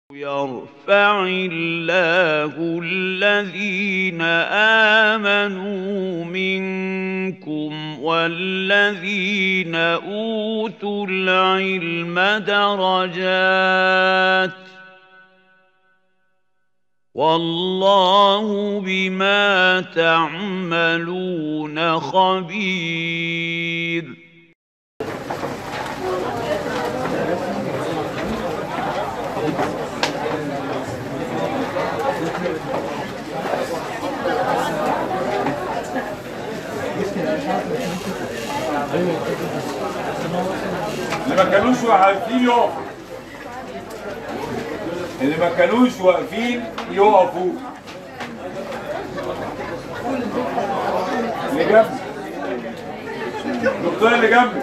يرفع الله الذين آمنوا منكم والذين أوتوا العلم درجات والله بما تعملون خبير اللي ما كانوش واقفين يقفوا اللي ما كانوش واقفين يقفوا اللي جنبي الدكتور اللي جنبي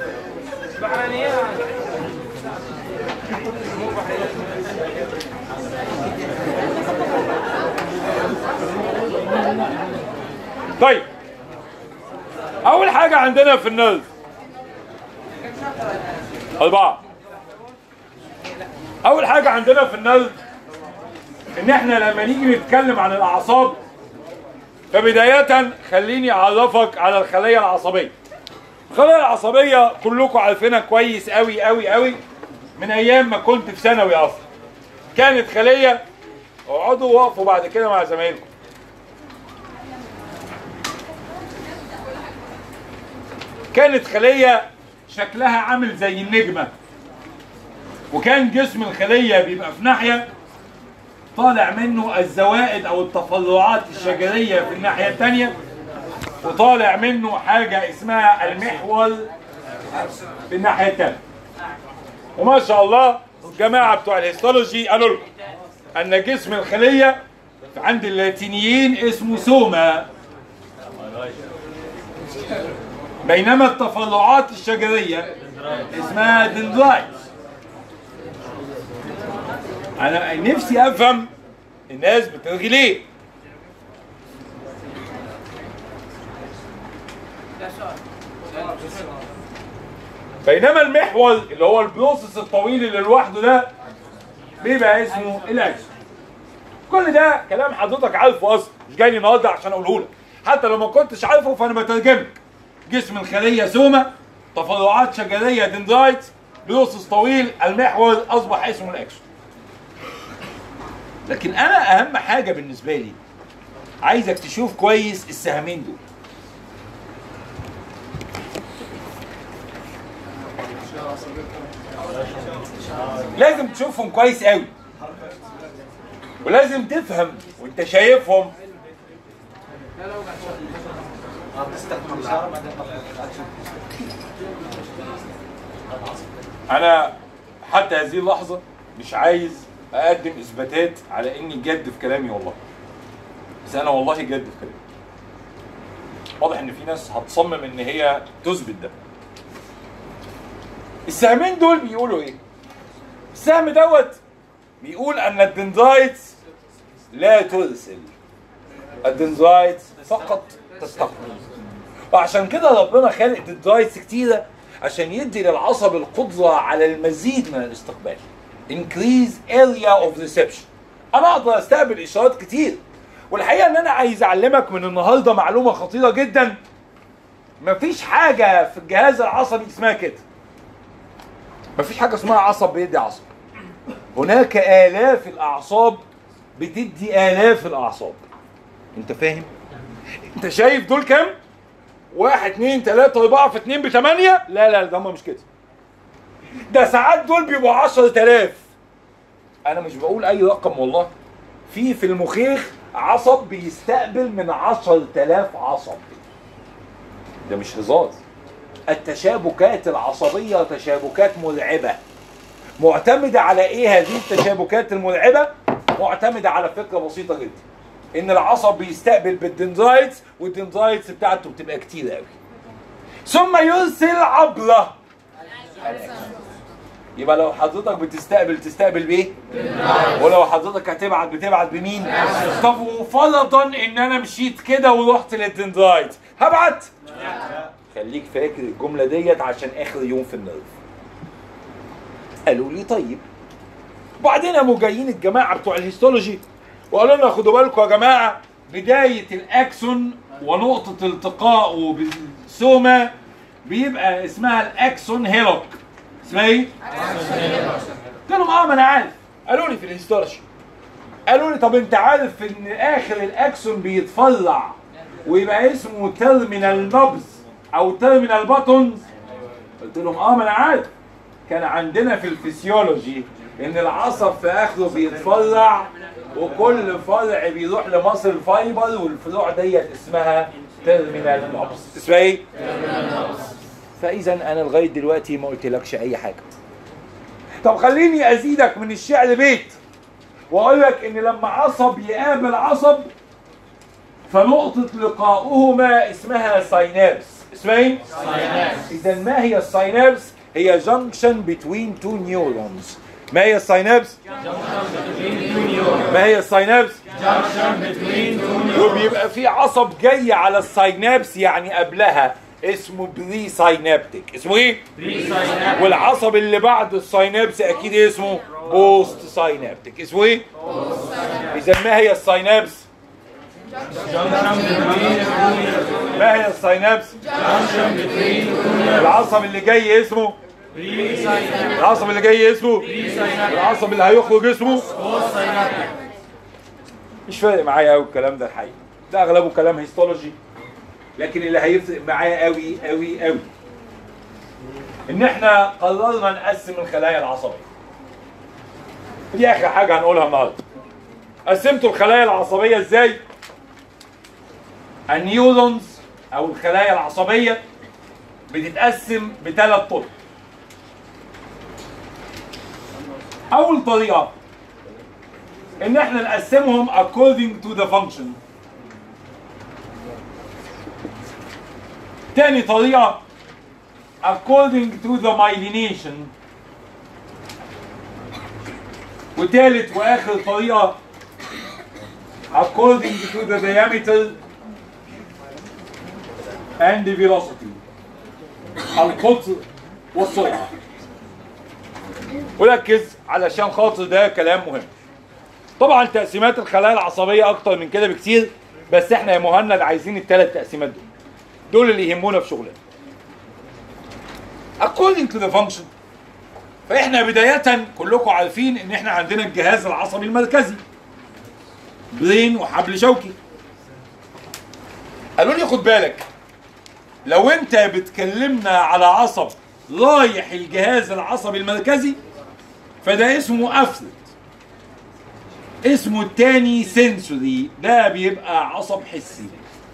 طيب اول حاجه عندنا في النرف أربعة أول حاجة عندنا في النرد إن إحنا لما نيجي نتكلم عن الأعصاب فبداية خليني أعرفك على الخلية العصبية. الخلية العصبية كلكم عارفينها كويس أوي أوي أوي من أيام ما كنت في ثانوي أصلا. كانت خلية اقعدوا وقفوا بعد كده مع زمايلكم. كانت خلية شكلها عامل زي النجمة وكان جسم الخلية بيبقى في ناحية طالع منه الزوائد أو التفرعات الشجرية في الناحية التانية وطالع منه حاجة اسمها المحور في الناحية التانية وما شاء الله الجماعة بتوع الهيستولوجي قالوا لكم أن جسم الخلية عند اللاتينيين اسمه سوما بينما التفرعات الشجرية اسمها دندرايت أنا نفسي أفهم الناس بتلغي ليه بينما المحور اللي هو البروسس الطويل اللي لوحده ده بيبقى اسمه الاكس كل ده كلام حضرتك عارفه اصلا مش جاي النهارده عشان اقوله لك حتى لو ما كنتش عارفه فانا بترجمك جسم الخلية سوما تفرعات شجرية دندرايت بروسس طويل المحور أصبح اسمه الأكسون لكن أنا أهم حاجة بالنسبة لي عايزك تشوف كويس السهمين دول لازم تشوفهم كويس قوي ولازم تفهم وانت شايفهم انا حتى هذه اللحظه مش عايز اقدم اثباتات على اني جد في كلامي والله بس انا والله جد في كلامي واضح ان في ناس هتصمم ان هي تثبت ده السهمين دول بيقولوا ايه السهم دوت بيقول ان الدندرايت لا ترسل الدندرايت فقط تستقبل وعشان كده ربنا خلق دندرايتس كتيره عشان يدي للعصب القدره على المزيد من الاستقبال increase area of reception انا اقدر استقبل اشارات كتير والحقيقه ان انا عايز اعلمك من النهارده معلومه خطيره جدا مفيش حاجه في الجهاز العصبي اسمها كده مفيش حاجه اسمها عصب بيدي عصب هناك الاف الاعصاب بتدي الاف الاعصاب انت فاهم انت شايف دول كام واحد اتنين تلاتة اربعة في اتنين بتمانية لا لا ده هم مش كده ده ساعات دول بيبقوا عشرة آلاف انا مش بقول اي رقم والله في في المخيخ عصب بيستقبل من عشرة آلاف عصب ده مش هزار التشابكات العصبية تشابكات مرعبة معتمدة على ايه هذه التشابكات المرعبة معتمدة على فكرة بسيطة جدا ان العصب بيستقبل بالدندرايتس والدندرايتس بتاعته بتبقى كتير قوي ثم يرسل عبره يبقى لو حضرتك بتستقبل تستقبل بايه؟ ولو حضرتك هتبعت بتبعت بمين؟ طب وفرضا ان انا مشيت كده ورحت للدندرايت هبعت؟ خليك فاكر الجمله ديت عشان اخر يوم في النرف قالوا لي طيب وبعدين قاموا جايين الجماعه بتوع الهيستولوجي وقالوا لنا خدوا بالكم يا جماعه بدايه الاكسون ونقطه التقائه بالسوما بيبقى اسمها الاكسون هيلوك اسمها ايه؟ قلت لهم اه ما انا عارف قالوا لي في الهيستولوجي قالوا لي طب انت عارف ان اخر الاكسون بيتفرع ويبقى اسمه تيرمينال نبز او تيرمينال باتونز قلت لهم اه ما انا عارف كان عندنا في الفسيولوجي ان العصب في اخره بيتفرع وكل فرع بيروح لمصل فايبر والفروع ديت اسمها تيرمينال نبز اسمها ايه؟ فاذا انا لغايه دلوقتي ما قلتلكش اي حاجه طب خليني ازيدك من الشعر بيت واقول لك ان لما عصب يقابل عصب فنقطة لقاؤهما اسمها ساينابس اسمها ايه؟ اذا ما هي الساينابس؟ هي جنكشن بتوين تو نيورونز ما هي الساينابس؟ ما هي الساينابس؟ وبيبقى في عصب جاي على الساينابس يعني قبلها اسمه بري ساينابتيك اسمه ايه؟ والعصب اللي بعد الساينابس اكيد اسمه بوست ساينابتيك اسمه ايه؟ اذا ما هي الساينابس؟ ما هي الساينابس؟ العصب اللي جاي اسمه العصب اللي جاي اسمه العصب اللي هيخرج اسمه مش فارق معايا قوي الكلام ده الحقيقه ده اغلبه كلام هيستولوجي لكن اللي هيفرق معايا قوي قوي قوي ان احنا قررنا نقسم الخلايا العصبيه دي اخر حاجه هنقولها النهارده قسمتوا الخلايا العصبيه ازاي النيورونز او الخلايا العصبيه بتتقسم بثلاث طرق اول طريقه ان احنا نقسمهم according to the function تاني طريقة according to the myelination وتالت واخر طريقة according to the diameter and the velocity القطر والسرعة وركز علشان خاطر ده كلام مهم طبعا تقسيمات الخلايا العصبية أكتر من كده بكتير بس احنا يا مهند عايزين الثلاث تقسيمات دول دول اللي يهمونا في شغلنا according to the function فاحنا بداية كلكم عارفين ان احنا عندنا الجهاز العصبي المركزي برين وحبل شوكي قالوا لي خد بالك لو انت بتكلمنا على عصب رايح الجهاز العصبي المركزي فده اسمه افرد اسمه التاني سنسوري ده بيبقى عصب حسي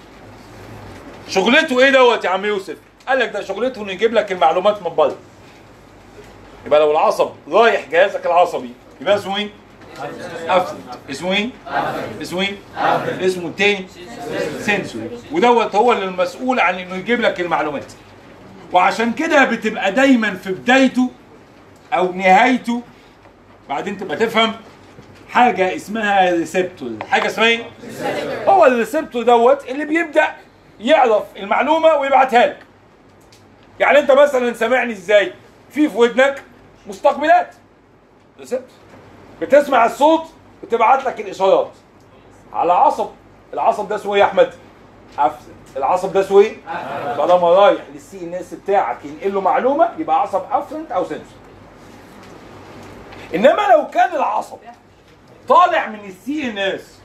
شغلته ايه دوت يا عم يوسف قال لك ده شغلته انه يجيب لك المعلومات من بره يبقى لو العصب رايح جهازك العصبي يبقى اسمه ايه افرد اسمه ايه اسمه ايه اسمه التاني سنسوري ودوت هو اللي المسؤول عن انه يجيب لك المعلومات وعشان كده بتبقى دايما في بدايته او نهايته بعدين تبقى تفهم حاجه اسمها ريسبتور حاجه اسمها ايه هو الريسبتور دوت اللي بيبدا يعرف المعلومه ويبعتها لك يعني انت مثلا سامعني ازاي في في ودنك مستقبلات ريسبتور بتسمع الصوت بتبعت لك الاشارات على عصب العصب ده اسمه ايه يا احمد افزت العصب ده اسمه ايه طالما رايح للسي ان اس بتاعك ينقل له معلومه يبقى عصب افرنت او سنسور انما لو كان العصب طالع من السي ان اس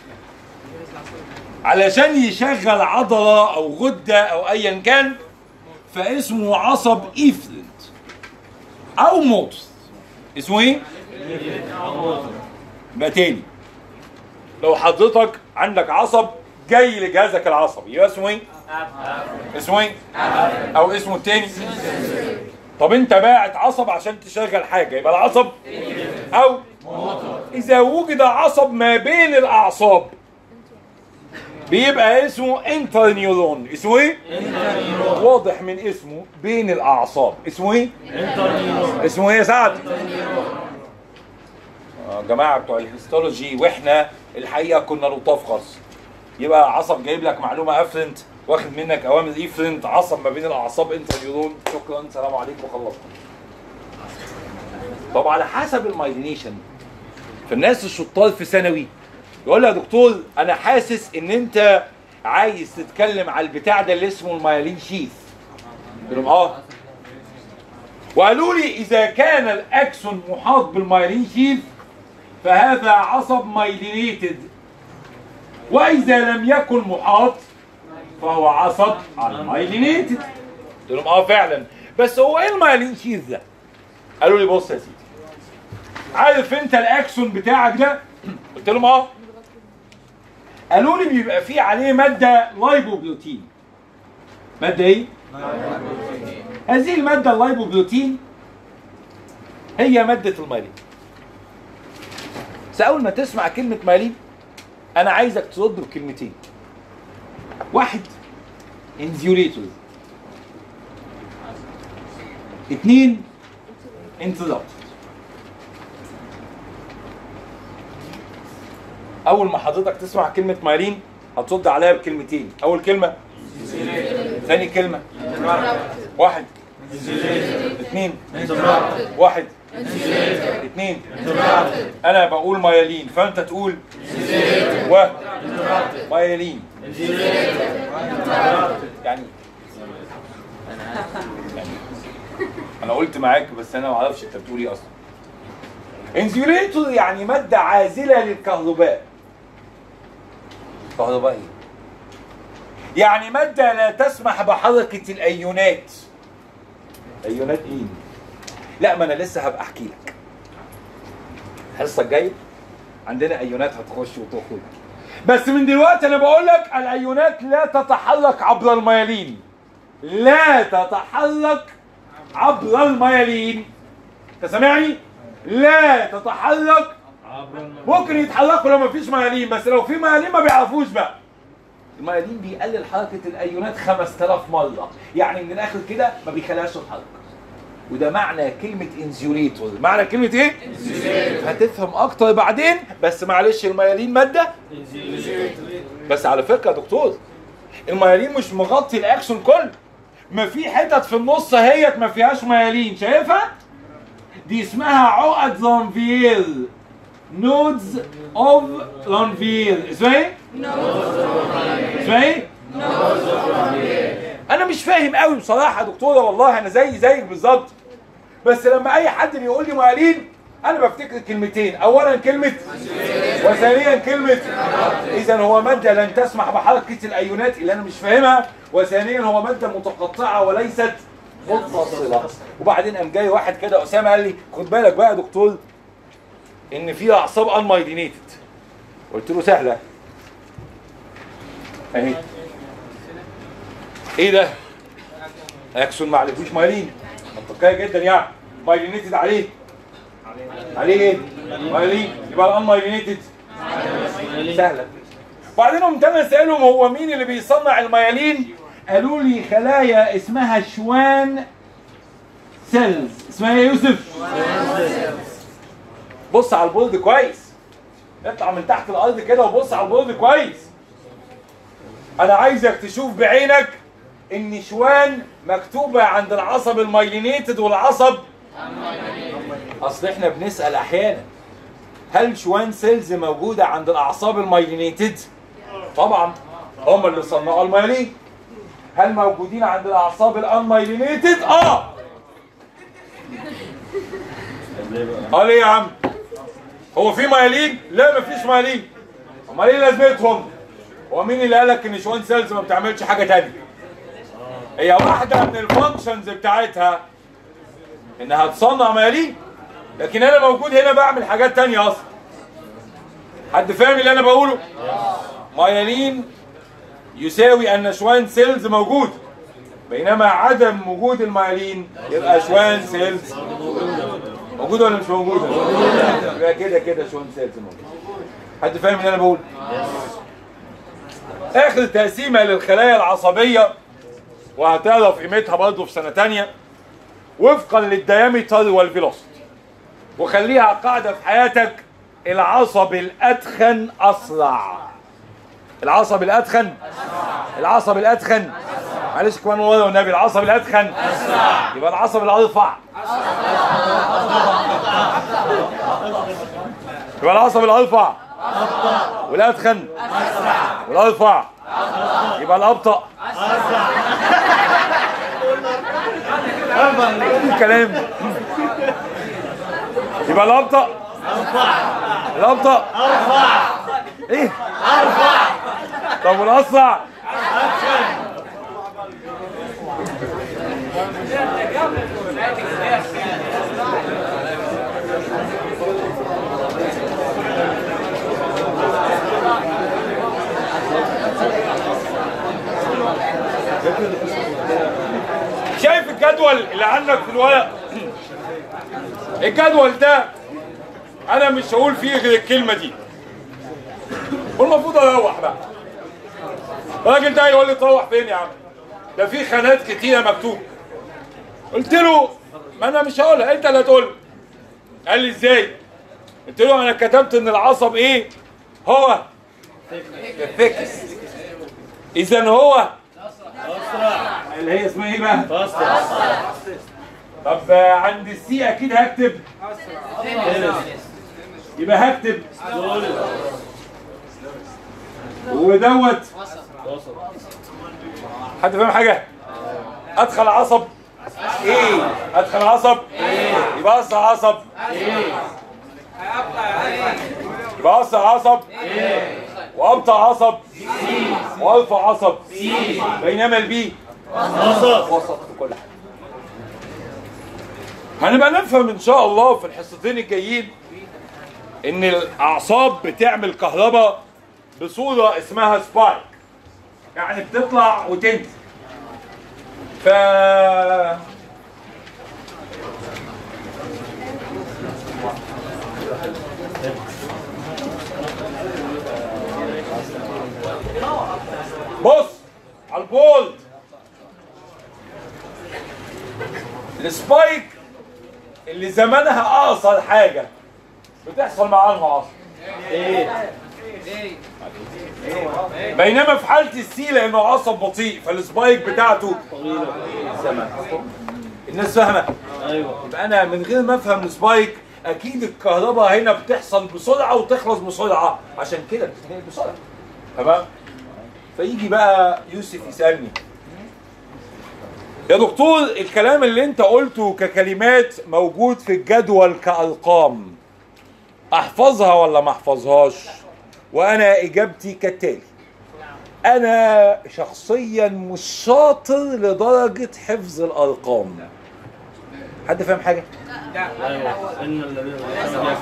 علشان يشغل عضله او غده او ايا كان فاسمه عصب ايفرنت او موتس اسمه ايه؟ يبقى تاني لو حضرتك عندك عصب جاي لجهازك العصبي يبقى اسمه ايه؟ اسمه ايه؟ او اسمه التاني طب انت باعت عصب عشان تشغل حاجه يبقى العصب او اذا وجد عصب ما بين الاعصاب بيبقى اسمه انترنيورون اسمه ايه؟ واضح من اسمه بين الاعصاب اسمه ايه؟ اسمه ايه يا سعد؟ آه، جماعه بتوع الهيستولوجي واحنا الحقيقه كنا لطاف خالص يبقى عصب جايب لك معلومه افرنت واخد منك اوامر ايفرنت عصب ما بين الاعصاب انترنيورون شكرا سلام عليكم خلصنا طب على حسب المايلينيشن فالناس الشطار في ثانوي يقول لي يا دكتور انا حاسس ان انت عايز تتكلم على البتاع ده اللي اسمه المايلين شيث قلت لهم اه وقالوا لي اذا كان الاكسون محاط بالمايلين شيث فهذا عصب مايلينيتد واذا لم يكن محاط فهو عصب المايلينيتد قلت لهم اه فعلا بس هو ايه المايلين شيث ده قالوا لي بص يا سيدي عارف انت الاكسون بتاعك ده قلت لهم اه قالوا لي بيبقى فيه عليه ماده لايبوبروتين ماده ايه هذه الماده اللايبوبروتين هي ماده المايلين بس اول ما تسمع كلمه مايلين انا عايزك ترد بكلمتين واحد انزيوليتور اتنين انتظار اول ما حضرتك تسمع كلمه مايلين هترد عليها بكلمتين اول كلمه ثاني كلمه واحد اثنين واحد اثنين انا بقول مايلين فانت تقول و مايلين يعني انا قلت معاك بس انا ما اعرفش انت بتقول ايه اصلا انسيوليتور يعني ماده عازله للكهرباء كهرباء ايه يعني ماده لا تسمح بحركه الايونات ايونات مين لا ما انا لسه هبقى احكي لك الحصه الجايه عندنا ايونات هتخش وتخرج بس من دلوقتي انا بقول لك الايونات لا تتحرك عبر الميالين لا تتحرك عبر الميالين انت سامعني لا تتحرك ممكن يتحركوا لو ما فيش ميالين بس لو في ميالين ما بيعرفوش بقى الميالين بيقلل حركه الايونات 5000 مره يعني من الاخر كده ما بيخليهاش تتحرك وده معنى كلمة انزيوليتور معنى كلمة ايه؟ هتفهم اكتر بعدين بس معلش الميالين مادة بس على فكرة يا دكتور الميالين مش مغطي الاكشن كله ما في حتت في النص اهيت ما فيهاش ميالين شايفها؟ دي اسمها عقد لانفير نودز اوف لانفير اسمها ايه؟ اسمها ايه؟ انا مش فاهم قوي بصراحه يا دكتوره والله انا زي زيك بالظبط بس لما اي حد بيقول لي مقالين انا بفتكر كلمتين اولا كلمه وثانيا كلمه اذا هو ماده لن تسمح بحركه الايونات اللي انا مش فاهمها وثانيا هو ماده متقطعه وليست متصله وبعدين قام جاي واحد كده اسامه قال لي خد بالك بقى يا دكتور ان في اعصاب انمايدينيتد قلت له سهله اهي ايه ده؟ اكسون ما عليهوش مايلين منطقيه جدا يعني مايلينيتد عليه عليه ايه؟ مايلين يبقى الان مايلينيتد سهله وبعدين قمت انا اسالهم هو مين اللي بيصنع الميالين؟ قالوا لي خلايا اسمها شوان سيلز اسمها ايه يا يوسف؟ بص على البورد كويس اطلع من تحت الارض كده وبص على البورد كويس انا عايزك تشوف بعينك ان شوان مكتوبه عند العصب المايلينيتد والعصب اصل احنا بنسال احيانا هل شوان سيلز موجوده عند الاعصاب المايلينيتد طبعا هم اللي صنعوا المايلين هل موجودين عند الاعصاب الانمايلينيتد اه قال ايه يا عم هو في مايلين لا مفيش مايلين امال ايه لازمتهم هو مين اللي قالك ان شوان سيلز ما بتعملش حاجه تانية هي واحده من الفانكشنز بتاعتها انها تصنع ميالين لكن انا موجود هنا بعمل حاجات تانية اصلا حد فاهم اللي انا بقوله ميالين يساوي ان شوان سيلز موجود بينما عدم وجود الميالين يبقى شوان سيلز موجود ولا مش موجود يبقى كده كده شوان سيلز موجود حد فاهم اللي انا بقوله اخر تقسيمه للخلايا العصبيه وهتعرف قيمتها برضه في سنه تانية وفقا للديامتر والفيلوسيتي وخليها قاعده في حياتك العصب الادخن اسرع العصب الادخن العصب الادخن معلش كمان ورا والنبي العصب الادخن يبقى العصب الارفع يبقى العصب الارفع والادخن والارفع يبقى الابطا الكلام يبقى الابطا الابطا ايه طب والاسرع شايف الجدول اللي عندك في الورق الجدول ده انا مش هقول فيه غير الكلمه دي والمفروض اروح بقى الراجل ده يقول لي تروح فين يا عم ده في خانات كتيره مكتوب قلت له ما انا مش هقولها انت اللي هتقول قال لي ازاي قلت له انا كتبت ان العصب ايه هو الفكس اذا هو اللي هي اسمها ايه بقى طب عند السي اكيد هكتب يبقى هكتب ودوت حد فاهم حاجه ادخل عصب ايه ادخل عصب يبقى اسرع عصب يبقى اسرع عصب وابطا عصب وارفع عصب بينما البي وسط في كل حاجه هنبقى نفهم ان شاء الله في الحصتين الجايين ان الاعصاب بتعمل كهرباء بصوره اسمها سبايك يعني بتطلع وتنزل ف بص على البولد السبايك اللي زمانها اقصر حاجه بتحصل معاها المعاصر بينما في حاله السي لانه عصب بطيء فالسبايك بتاعته زمن الناس فاهمه ايوه يبقى انا من غير ما افهم السبايك اكيد الكهرباء هنا بتحصل بسرعه وتخلص بسرعه عشان كده بتتنقل بسرعه تمام فيجي بقى يوسف يسالني يا دكتور الكلام اللي انت قلته ككلمات موجود في الجدول كارقام احفظها ولا ما احفظهاش وانا اجابتي كالتالي انا شخصيا مش شاطر لدرجه حفظ الارقام حد فاهم حاجه ايوه ان الذين يفهموا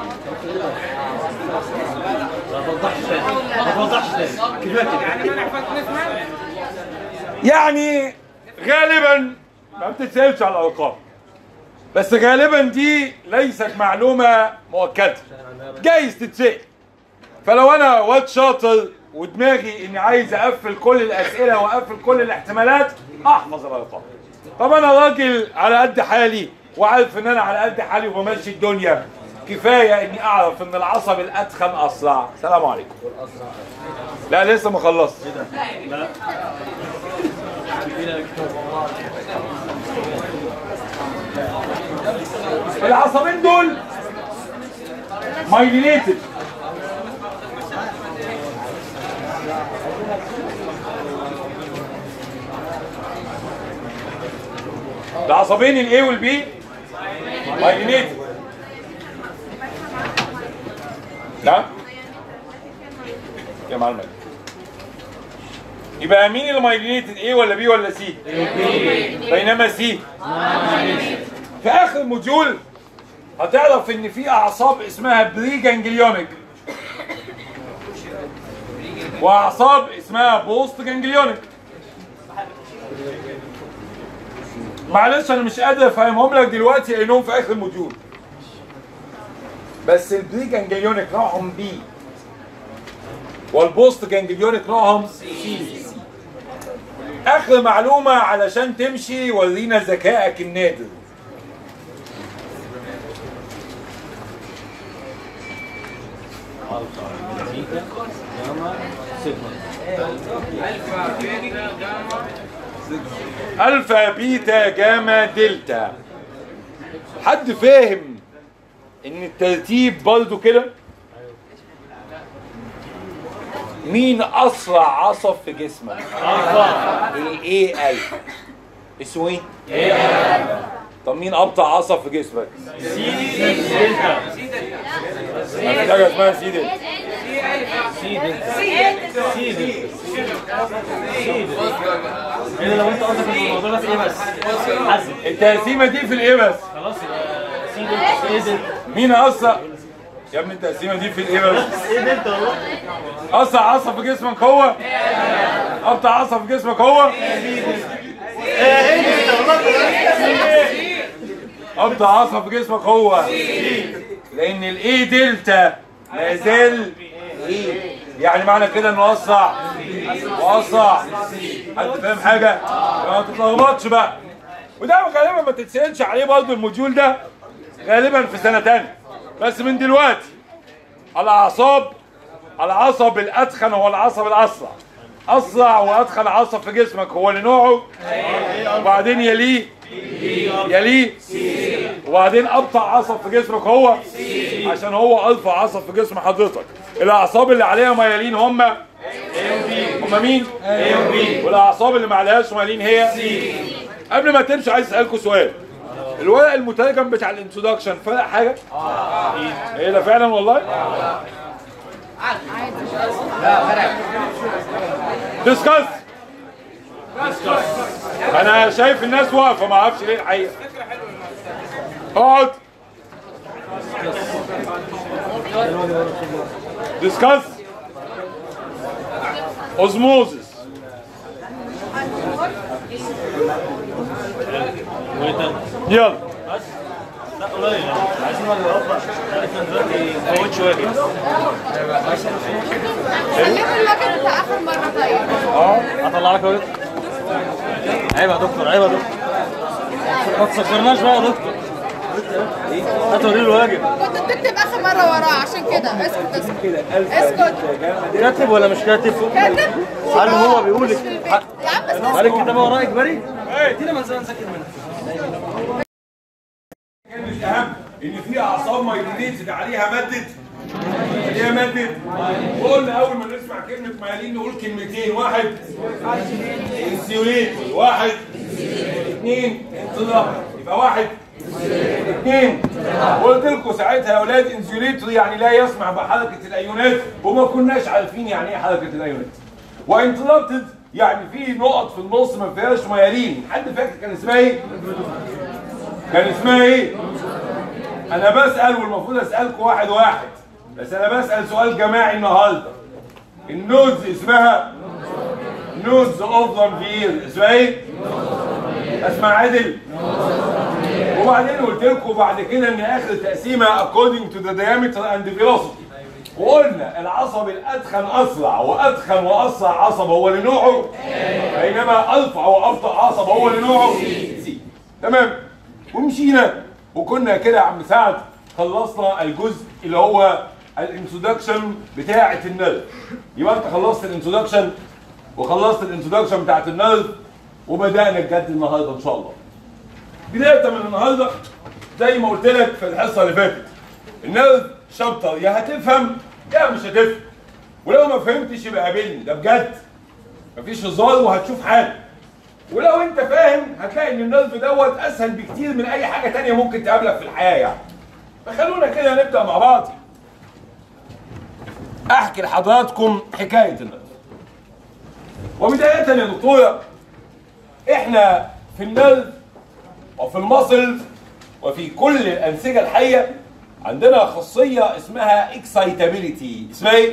ما توضحش تاني ما توضحش تاني كفايه كده يعني غالبا ما بتتسالش على الارقام بس غالبا دي ليست معلومه مؤكده جايز تتسال فلو انا واد شاطر ودماغي اني عايز اقفل كل الاسئله واقفل كل الاحتمالات احفظ الارقام طب انا راجل على قد حالي وعارف ان انا على قد حالي وبمشي الدنيا كفايه اني اعرف ان العصب الاتخن اسرع سلام عليكم لا لسه ما خلصت لا العصبين دول مايلينيتد العصبين الاي والبي مايلينيتد نعم يا معلم يبقى مين اللي مايلينيتد ايه ولا بي ولا سي بينما سي في اخر موديول هتعرف ان في اعصاب اسمها بري جانجليونيك واعصاب اسمها بوست جانجليونيك معلش انا مش قادر افهمهم لك دلوقتي لانهم في اخر موديول بس البري جانجليونيك نوعهم بي والبوست جانجليونيك نوعهم سي اخر معلومه علشان تمشي ورينا ذكائك النادر الفا بيتا جاما دلتا حد فاهم ان الترتيب برضو كده مين اسرع عصب في جسمك الاي الفا اسمه ايه طب مين ابطا عصب في جسمك حاجه اسمها سيدل ايه لو انت قصدك في الموضوع ده في ايه بس؟ حزم التقسيمه دي في الايه بس خلاص يبقى سيد سيد مين اسرع يا ابني التقسيمه دي في الايه بس سيد انت والله اسرع عصب في جسمك هو ابطا عصب في جسمك هو ابطا عصب في جسمك هو لان الاي دلتا ما يزال ايه يعني معنى كده انه اسرع واسرع حد فاهم حاجه ما تتلخبطش بقى وده غالبا ما تتسالش عليه برضه الموديول ده غالبا في سنه تانية بس من دلوقتي الاعصاب العصب الادخن هو العصب الاسرع اسرع وادخن عصب في جسمك هو اللي نوعه وبعدين يليه يليه وبعدين ابطا عصب في جسمك هو عشان هو الفا عصب في جسم حضرتك الاعصاب اللي عليها ميالين هم هم مين؟ والاعصاب اللي ما عليهاش ميالين هي قبل ما تمشي عايز اسالكم سؤال الورق المترجم بتاع الانترودكشن فرق حاجه؟ ايه ده فعلا والله؟ ديسكاس انا شايف الناس واقفه ما اعرفش ليه الحقيقه اقعد ديسكاس اوزموزس وايه تاني؟ يلا بس لا قليل عايزين نقعد نوقف احنا دلوقتي ما فوتش واجب خليكم الوقت بتاع اخر مره طيب اطلع لك واجب عيب يا دكتور عيب يا دكتور ما تسكرناش بقى يا دكتور هات وريله الواجب كنت بتكتب اخر مره وراه عشان كده اسكت اسكت اسكت كاتب ولا مش كاتب؟ كاتب هل هو بيقول لك يا عم بس هل الكتابه وراء اجباري؟ ادينا من زمان ذاكر منها مش اهم ان في اعصاب مايلينيتد عليها ماده عليها ماده قلنا اول ما نسمع كلمه مايلين نقول كلمتين واحد انسيوليت واحد اثنين انطلاق يبقى واحد اثنين قلت لكم ساعتها يا اولاد انسيوليت يعني لا يسمع بحركه الايونات وما كناش عارفين يعني ايه حركه الايونات وانتلاقتد يعني في نقط في النص ما فيهاش ميالين حد فاكر كان اسمها ايه؟ كان اسمها ايه؟ انا بسال والمفروض اسالكم واحد واحد بس انا بسال سؤال جماعي النهارده النودز اسمها نودز اوف ذا اسمها ايه؟ اسمع عادل وبعدين قلت لكم بعد كده ان اخر تقسيمه according to the diameter and velocity وقلنا العصب الادخن اسرع وادخن واسرع عصب هو اللي نوعه بينما ارفع وابطا عصب هو اللي نوعه سي تمام ومشينا وكنا كده يا عم سعد خلصنا الجزء اللي هو الانترودكشن بتاعه النيرف يبقى انت خلصت الانترودكشن وخلصت الانترودكشن بتاعه النيرف وبدانا الجد النهارده ان شاء الله بدايه من النهارده زي ما قلت لك في الحصه اللي فاتت النيرف شابتر يا هتفهم يا مش هتفهم ولو ما فهمتش يبقى قابلني ده بجد مفيش هزار وهتشوف حاجه ولو انت فاهم هتلاقي ان النيرف دوت اسهل بكتير من اي حاجه تانية ممكن تقابلك في الحياه يعني فخلونا كده نبدا مع بعض احكي لحضراتكم حكايه النيرف وبدايه يا دكتوره احنا في النيرف وفي المصل وفي كل الانسجه الحيه عندنا خاصيه اسمها اكسايتابيليتي اسمها ايه؟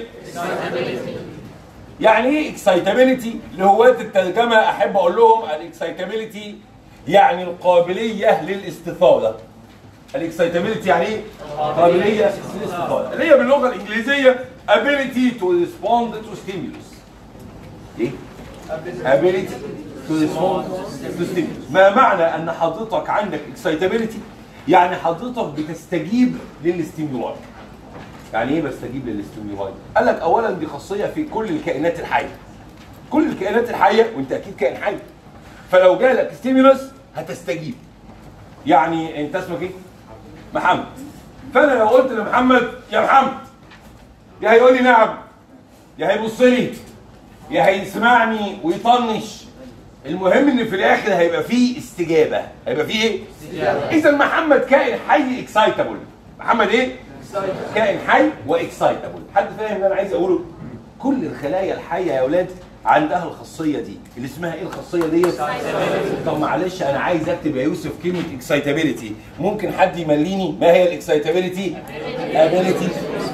يعني ايه اكسايتابيليتي؟ لهواة الترجمه احب اقول لهم الاكسايتابيليتي يعني القابليه للاستثاره. الاكسايتابيليتي يعني ايه؟ قابليه للاستثاره، اللي هي باللغه الانجليزيه ability to respond to stimulus. ايه؟ ability to respond to stimulus. ما معنى ان حضرتك عندك اكسايتابيليتي؟ يعني حضرتك بتستجيب للاستيمولاي. يعني ايه بستجيب للاستيمولاي؟ قال لك اولا دي خاصيه في كل الكائنات الحيه. كل الكائنات الحيه وانت اكيد كائن حي. فلو جالك ستيمولس هتستجيب. يعني انت اسمك ايه؟ محمد. فانا لو قلت لمحمد يا محمد يا هيقول لي نعم يا هيبص لي يا هيسمعني ويطنش المهم ان في الاخر هيبقى فيه استجابه هيبقى فيه ايه اذا محمد كائن حي اكسايتابل محمد ايه كائن حي واكسايتابل حد فاهم اللي انا عايز اقوله كل الخلايا الحيه يا اولاد عندها الخاصيه دي اللي اسمها ايه الخاصيه دي طب معلش انا عايز اكتب يا يوسف كلمه اكسايتابيلتي ممكن حد يمليني ما هي الاكسايتابيلتي ability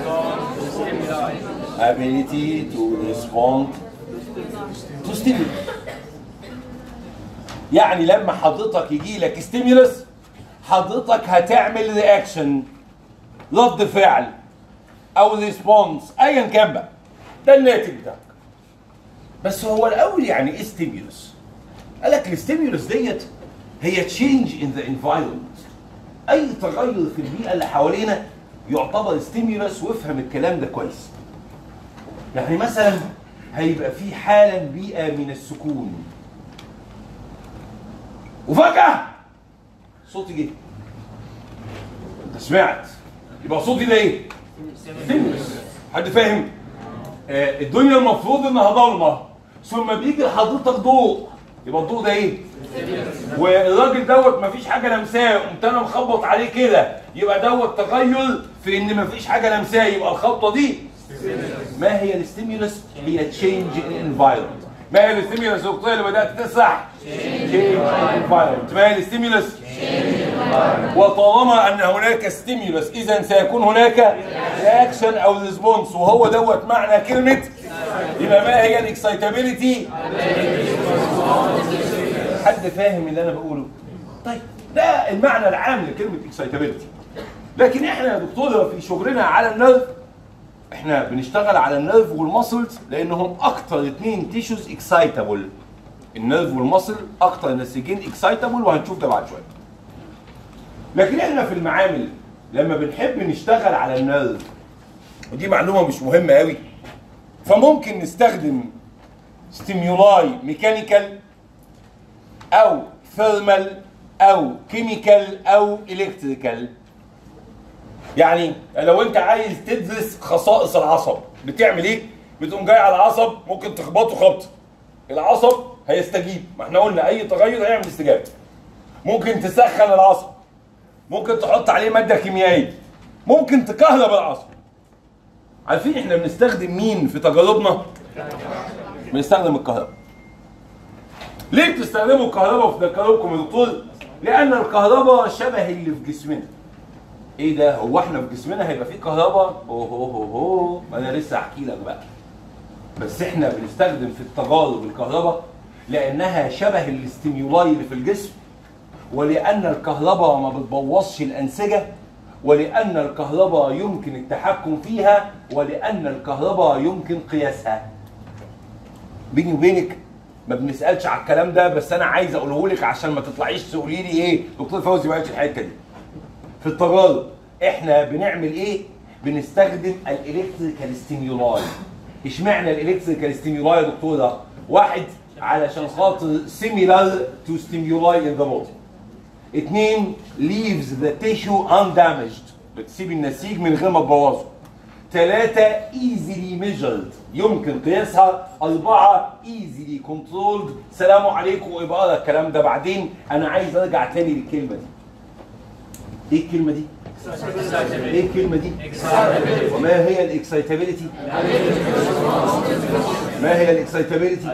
ability to respond to stimulus يعني لما حضرتك يجي لك ستيمولس حضرتك هتعمل رياكشن رد فعل او ريسبونس ايا كان بقى ده الناتج بتاعك بس هو الاول يعني ايه ستيمولس قال لك الستيمولس ديت هي تشينج ان ذا انفايرمنت اي تغير في البيئه اللي حوالينا يعتبر ستيمولس وافهم الكلام ده كويس يعني مثلا هيبقى في حالا بيئه من السكون وفجاه صوتي جه انت سمعت يبقى صوتي ده ايه؟ ستيمولس حد فاهم؟ آه الدنيا المفروض انها ضلمه ثم بيجي لحضرتك ضوء يبقى الضوء ده ايه؟ والراجل دوت مفيش حاجه لمساه قمت انا مخبط عليه كده يبقى دوت تغير في ان مفيش حاجه لمساه يبقى الخبطه دي ما هي الستيمولس؟ هي تشينج انفايرمنت ما هي الستيمولس الوقتيه اللي بدات تسرح؟ تشينج انفايرمنت ما هي الستيمولس؟ وطالما ان هناك ستيمولس اذا سيكون هناك رياكشن او ريسبونس وهو دوت معنى كلمه يبقى ما هي الاكسايتابيلتي حد فاهم اللي انا بقوله طيب ده المعنى العام لكلمه اكسايتابيلتي لكن احنا يا دكتوره في شغلنا على النرف احنا بنشتغل على النرف والماسلز لانهم اكتر اتنين تيشوز اكسايتابل النرف والماسل اكتر نسيجين اكسايتابل وهنشوف ده بعد شويه لكن احنا في المعامل لما بنحب نشتغل على النرف ودي معلومه مش مهمه قوي فممكن نستخدم ستيميولاي ميكانيكال او ثيرمال او كيميكال او الكتريكال يعني لو انت عايز تدرس خصائص العصب بتعمل ايه بتقوم جاي على العصب ممكن تخبطه خبط العصب هيستجيب ما احنا قلنا اي تغير هيعمل استجابه ممكن تسخن العصب ممكن تحط عليه ماده كيميائيه ممكن تكهرب العصب عارفين احنا بنستخدم مين في تجاربنا بنستخدم الكهرباء ليه بتستخدموا الكهرباء في تجاربكم يا دكتور لان الكهرباء شبه اللي في جسمنا ايه ده هو احنا في جسمنا هيبقى فيه كهرباء اوه هو هو ما انا لسه احكي لك بقى بس احنا بنستخدم في التجارب الكهرباء لانها شبه الاستيميولاي اللي في الجسم ولان الكهرباء ما بتبوظش الانسجه ولان الكهرباء يمكن التحكم فيها ولان الكهرباء يمكن قياسها بيني وبينك ما بنسالش على الكلام ده بس انا عايز اقوله لك عشان ما تطلعيش تقولي لي ايه دكتور فوزي ما قالش الحته دي في التجارب احنا بنعمل ايه بنستخدم الالكتريكال ستيميولاي اشمعنى الالكتريكال ستيميولاي يا دكتوره واحد علشان خاطر similar to stimuli in the body اتنين leaves the tissue undamaged بتسيب النسيج من غير ما تبوظه ثلاثة easily measured يمكن قياسها أربعة easily controlled سلام عليكم ويبقى أقرا الكلام ده بعدين أنا عايز أرجع تاني للكلمة دي إيه الكلمة دي؟ إيه الكلمة دي؟ وما هي الاكسايتابيلتي؟ ما هي الاكسايتابيلتي؟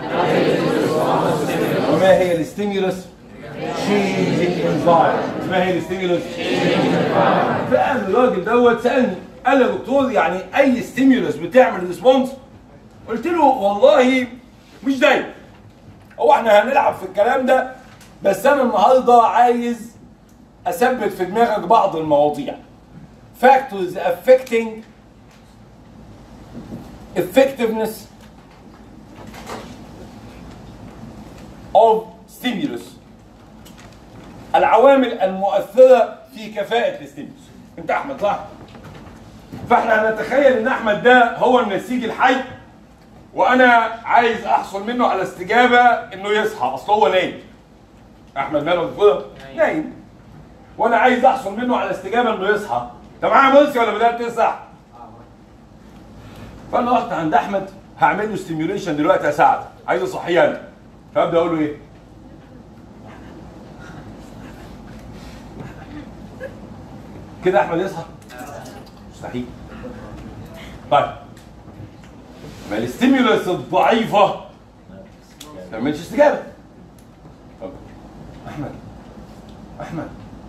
وما هي الستيمولس؟ changing environment ما هي الستيمولس؟ فقام الراجل دوت سالني قال يا دكتور يعني اي ستيمولس بتعمل ريسبونس قلت له والله مش دايما هو احنا هنلعب في الكلام ده بس انا النهارده عايز اثبت في دماغك بعض المواضيع factors affecting effectiveness of stimulus العوامل المؤثرة في كفاءة الستيمولس انت احمد صح؟ فاحنا هنتخيل ان احمد ده هو النسيج الحي وانا عايز احصل منه على استجابه انه يصحى اصل هو نايم احمد ماله كده نايم وانا عايز احصل منه على استجابه انه يصحى انت معايا مرسي ولا بدات تسرح فانا رحت عند احمد هعمل له ستيميوليشن دلوقتي يا سعد عايز اصحيه انا فابدا اقول له ايه؟ كده احمد يصحى مستحيل طيب ما الستيمولس الضعيفه ما تعملش استجابه طب احمد احمد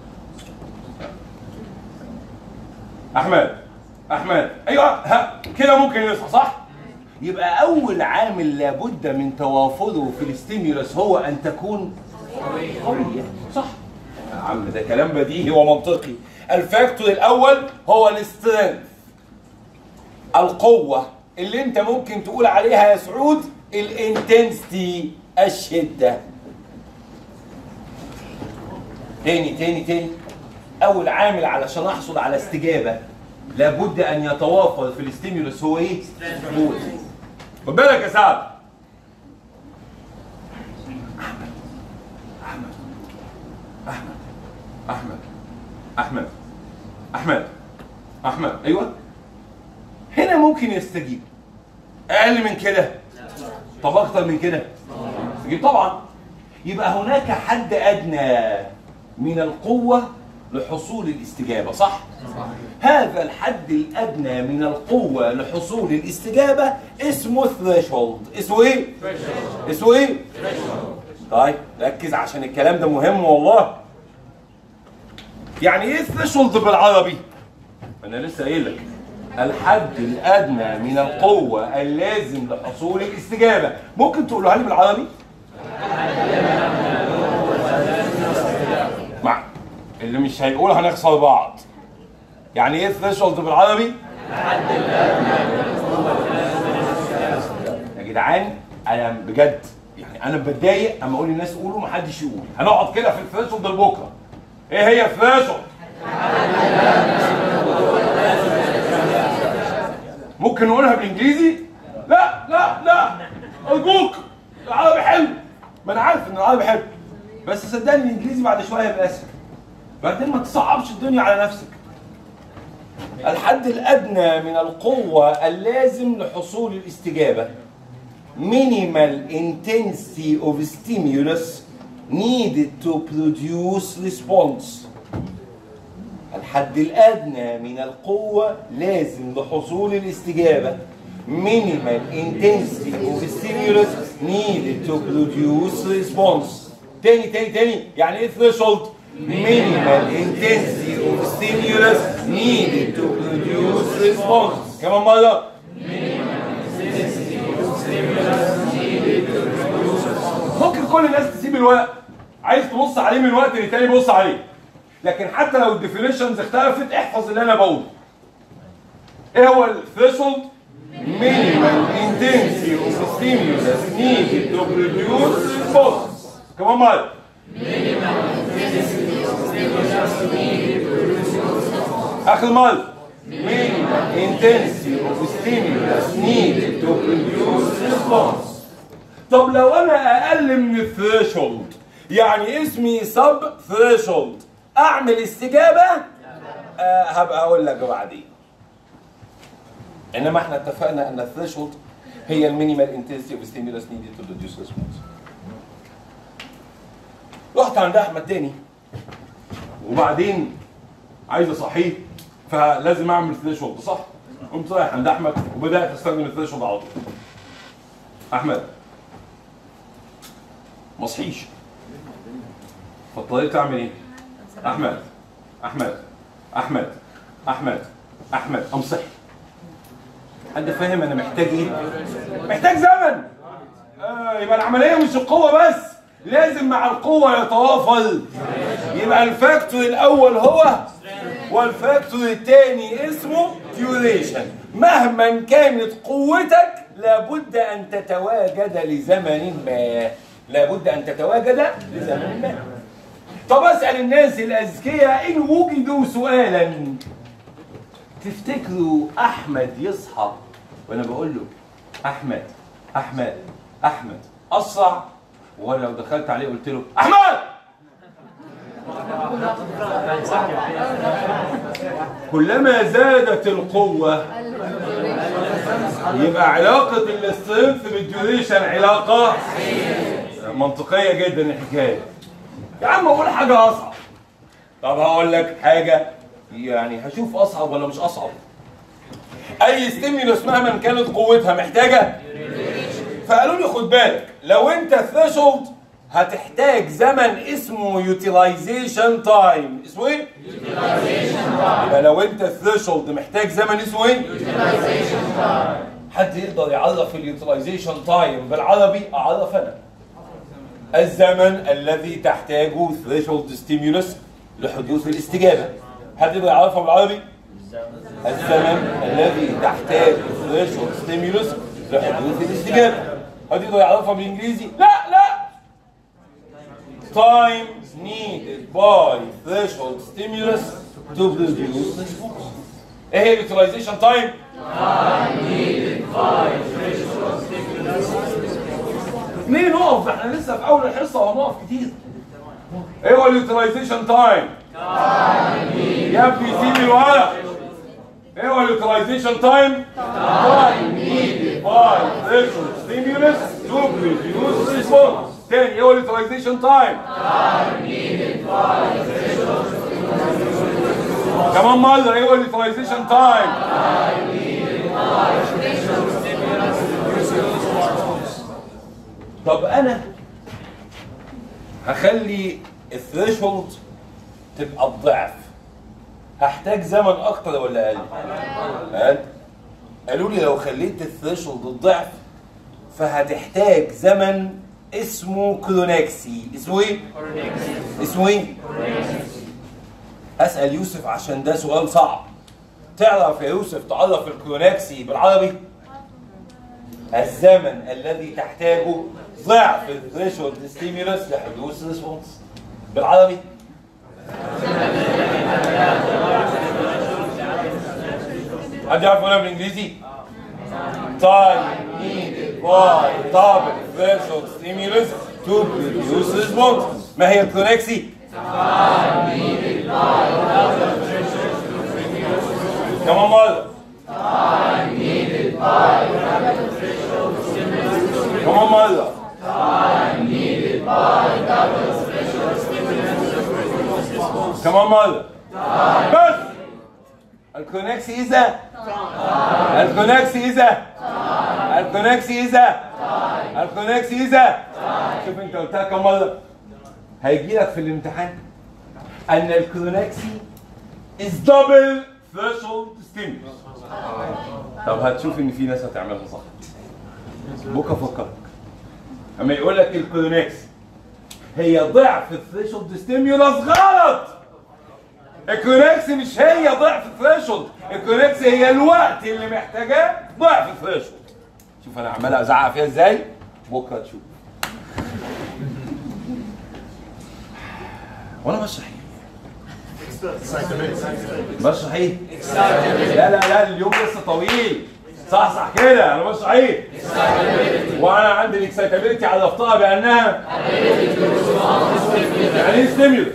احمد احمد ايوه ها كده ممكن يصحى صح يبقى اول عامل لابد من توافره في الستيمولس هو ان تكون قويه صح يا عم ده كلام بديهي ومنطقي الفاكتور الاول هو السترينث القوه اللي انت ممكن تقول عليها يا سعود الانتنسيتي الشده تاني تاني تاني اول عامل علشان احصل على استجابه لابد ان يتوافر في الاستيمولس هو ايه؟ قوه خد بالك يا سعد احمد احمد احمد احمد احمد احمد ايوه هنا ممكن يستجيب اقل من كده طب اكتر من كده يستجيب طبعا يبقى هناك حد ادنى من القوه لحصول الاستجابه صح هذا الحد الادنى من القوه لحصول الاستجابه اسمه ثريشولد اسمه ايه اسمه ايه طيب ركز عشان الكلام ده مهم والله يعني ايه ثريشولد بالعربي انا لسه قايل لك الحد الادنى من القوه اللازم لحصول الاستجابه ممكن تقولها لي بالعربي مع اللي مش هيقول هنخسر بعض يعني ايه ثريشولد بالعربي يا جدعان انا بجد يعني انا بتضايق اما اقول للناس قولوا محدش يقول هنقعد كده في الثريشولد لبكره ايه هي الثريشولد ممكن نقولها بالانجليزي لا لا لا ارجوك العربي حلو ما انا عارف ان العربي حلو بس صدقني الانجليزي بعد شويه هيبقى اسهل بعدين ما تصعبش الدنيا على نفسك الحد الادنى من القوه اللازم لحصول الاستجابه minimal intensity of stimulus needed to produce response الحد الأدنى من القوة لازم لحصول الاستجابة minimal intensity of stimulus needed to produce response تاني تاني تاني يعني ايه threshold minimal intensity of stimulus needed to produce response كمان مرة ممكن كل الناس تسيب الورق عايز تبص عليه من وقت للتاني بص عليه لكن حتى لو الديفينيشنز اختلفت احفظ اللي انا بقوله ايه هو الثريشولد minimal intensity of stimulus needed to produce response كمان مرة آخر مرة minimal intensity of stimulus needed to produce response طب لو انا اقل من الثريشولد يعني اسمي سب ثريشولد اعمل استجابه آه هبقى اقول لك بعدين انما احنا اتفقنا ان الثريشولد هي المينيمال انتنسيتي اوف ستيمولس نيدد تو بروديوس ريسبونس رحت عند احمد تاني وبعدين عايز اصحيه فلازم اعمل ثريشولد صح؟ قمت رايح عند احمد وبدات استخدم الثريشولد على طول احمد ما صحيش فاضطريت اعمل ايه؟ احمد احمد احمد احمد احمد قام صحي حد فاهم انا محتاج ايه؟ محتاج زمن آه يبقى العمليه مش القوه بس لازم مع القوه يتوافر يبقى الفاكتور الاول هو والفاكتور الثاني اسمه ديوريشن مهما كانت قوتك لابد ان تتواجد لزمن ما لابد ان تتواجد لزمن ما طب اسال الناس الاذكياء ان وجدوا سؤالا تفتكروا احمد يصحى وانا بقول له احمد احمد احمد اسرع ولا لو دخلت عليه قلت له احمد كلما زادت القوه يبقى علاقة السترينث بالديوريشن علاقة منطقية جدا الحكاية يا عم اقول حاجة أصعب طب هقول لك حاجة يعني هشوف أصعب ولا مش أصعب أي ستيمولوس مهما كانت قوتها محتاجة فقالوا لي خد بالك لو أنت ثريشولد هتحتاج زمن اسمه يوتيلايزيشن تايم اسمه ايه؟ يبقى لو انت ثريشولد محتاج زمن اسمه ايه؟ حد يقدر يعرف اليوتيلايزيشن تايم بالعربي اعرف انا الزمن الذي تحتاجه ثريشولد ستيمولس لحدوث الاستجابه حد يقدر يعرفها بالعربي الزمن الذي تحتاج ثريشولد ستيمولس لحدوث الاستجابه حد يقدر يعرفها بالانجليزي لا لا time needed by threshold stimulus to produce response. ايه هي اليوتيلايزيشن تايم؟ ليه نقف؟ ده احنا لسه في اول الحصه وهنقف كتير. ايه هو اليوتيلايزيشن تايم؟ يا ابني سيب الورق. ايه هو اليوتيلايزيشن تايم؟ تايم needed by threshold stimulus to produce response. تاني ايه هو اليوتيلايزيشن تايم؟ كمان مرة ايه هو اليوتيلايزيشن تايم؟ طب انا هخلي الثريشولد تبقى الضعف هحتاج زمن اكتر ولا اقل؟ اقل قالوا لي لو خليت الثريشولد الضعف فهتحتاج زمن اسمه كرونكسي اسمه ايه؟ اسمه ايه؟ اسال يوسف عشان ده سؤال صعب تعرف يا يوسف تعرف الكرونكسي بالعربي؟ الزمن الذي تحتاجه ضعف الثريشولد ستيمولس لحدوث ريسبونس بالعربي حد يعرف يقولها بالانجليزي؟ time needed by double threshold stimulus to produce response ما هي الكونكسي؟ كمان مرة كمان مرة كمان مرة بس الكونكسي إذا الكونكسي إذا الكونكسي إذا الكونكسي إذا شوف أنت قلتها كم مرة هيجي لك في الامتحان أن الكونكسي is double threshold stimulus طب هتشوف ان في ناس هتعملها صح بكره افكرك اما يقول لك الكونكس هي ضعف الثريشولد ستيمولس غلط الكونكس مش هي ضعف الثريشولد الكونكس هي الوقت اللي محتاجاه ضعف الثريشولد شوف انا عمال ازعق فيها ازاي بكره تشوف وانا بشرح ايه بشرح ايه لا لا لا اليوم لسه طويل صح صح كده انا بشرح ايه وانا عندي الاكسايتابيلتي عرفتها بانها يعني ايه ستيمولس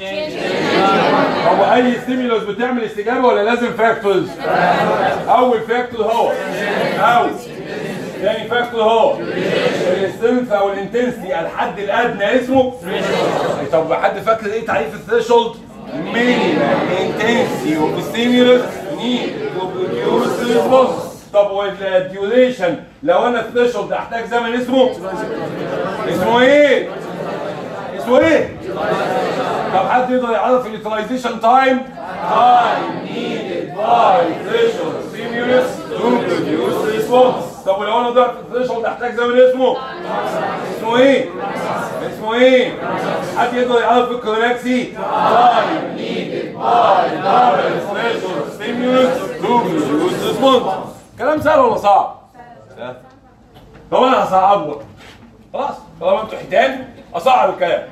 هو اي ستيمولس بتعمل استجابه ولا لازم فاكتورز اول فاكتور هو او تاني فاكتور هو السترينث او الانتنسيتي الحد الادنى اسمه طب حد فاكر ايه تعريف الثريشولد مينيمال انتنسيتي اوف ستيمولس نيد تو بروديوس ريسبونس طب والديوريشن لو انا الثريشولد احتاج زمن اسمه اسمه ايه اسمه ايه طب حد يقدر يعرف اليوتيلايزيشن تايم تايم نيدد باي threshold stimulus to produce response طب ولو انا ضعت الثريشولد احتاج زمن اسمه اسمه ايه اسمه ايه حد يقدر يعرف الكونكسي تايم نيدد باي threshold stimulus to produce response كلام سهل ولا صعب؟ سهل طب انا هصعبه خلاص طالما انتوا حيتان اصعب الكلام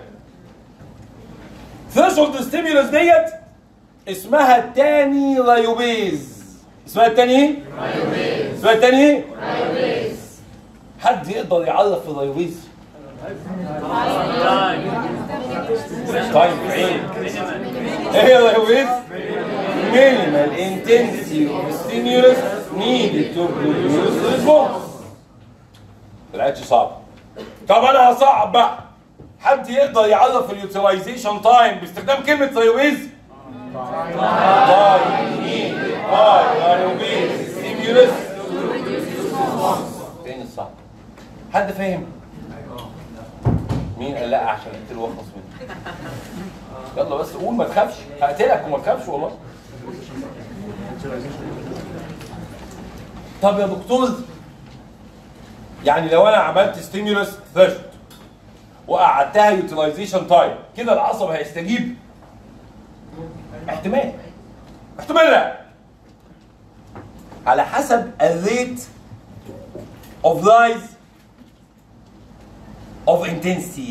ثريشولد ستيمولس ديت اسمها التاني رايوبيز اسمها التاني ايه؟ رايوبيز اسمها التاني ايه؟ رايوبيز حد يقدر يعرف الرايوبيز؟ تايم عين ايه هي الرايوبيز؟ مينيمال انتنسي اوف ستيمولس needed to produce response طلعتش صعبة طب انا هصعب بقى حد يقدر يعرف اليوتيلايزيشن تايم باستخدام كلمة تايويز باي نيدد باي انوبيز ستيمولس فين الصح حد فاهم مين قال لا عشان اقتله واخلص منه يلا بس قول ما تخافش هقتلك وما تخافش والله طب يا دكتور يعني لو انا عملت ستيمولس ثيرست وقعدتها يوتيلايزيشن تايم كده العصب هيستجيب احتمال احتمال لا على حسب الريت of rise of intensity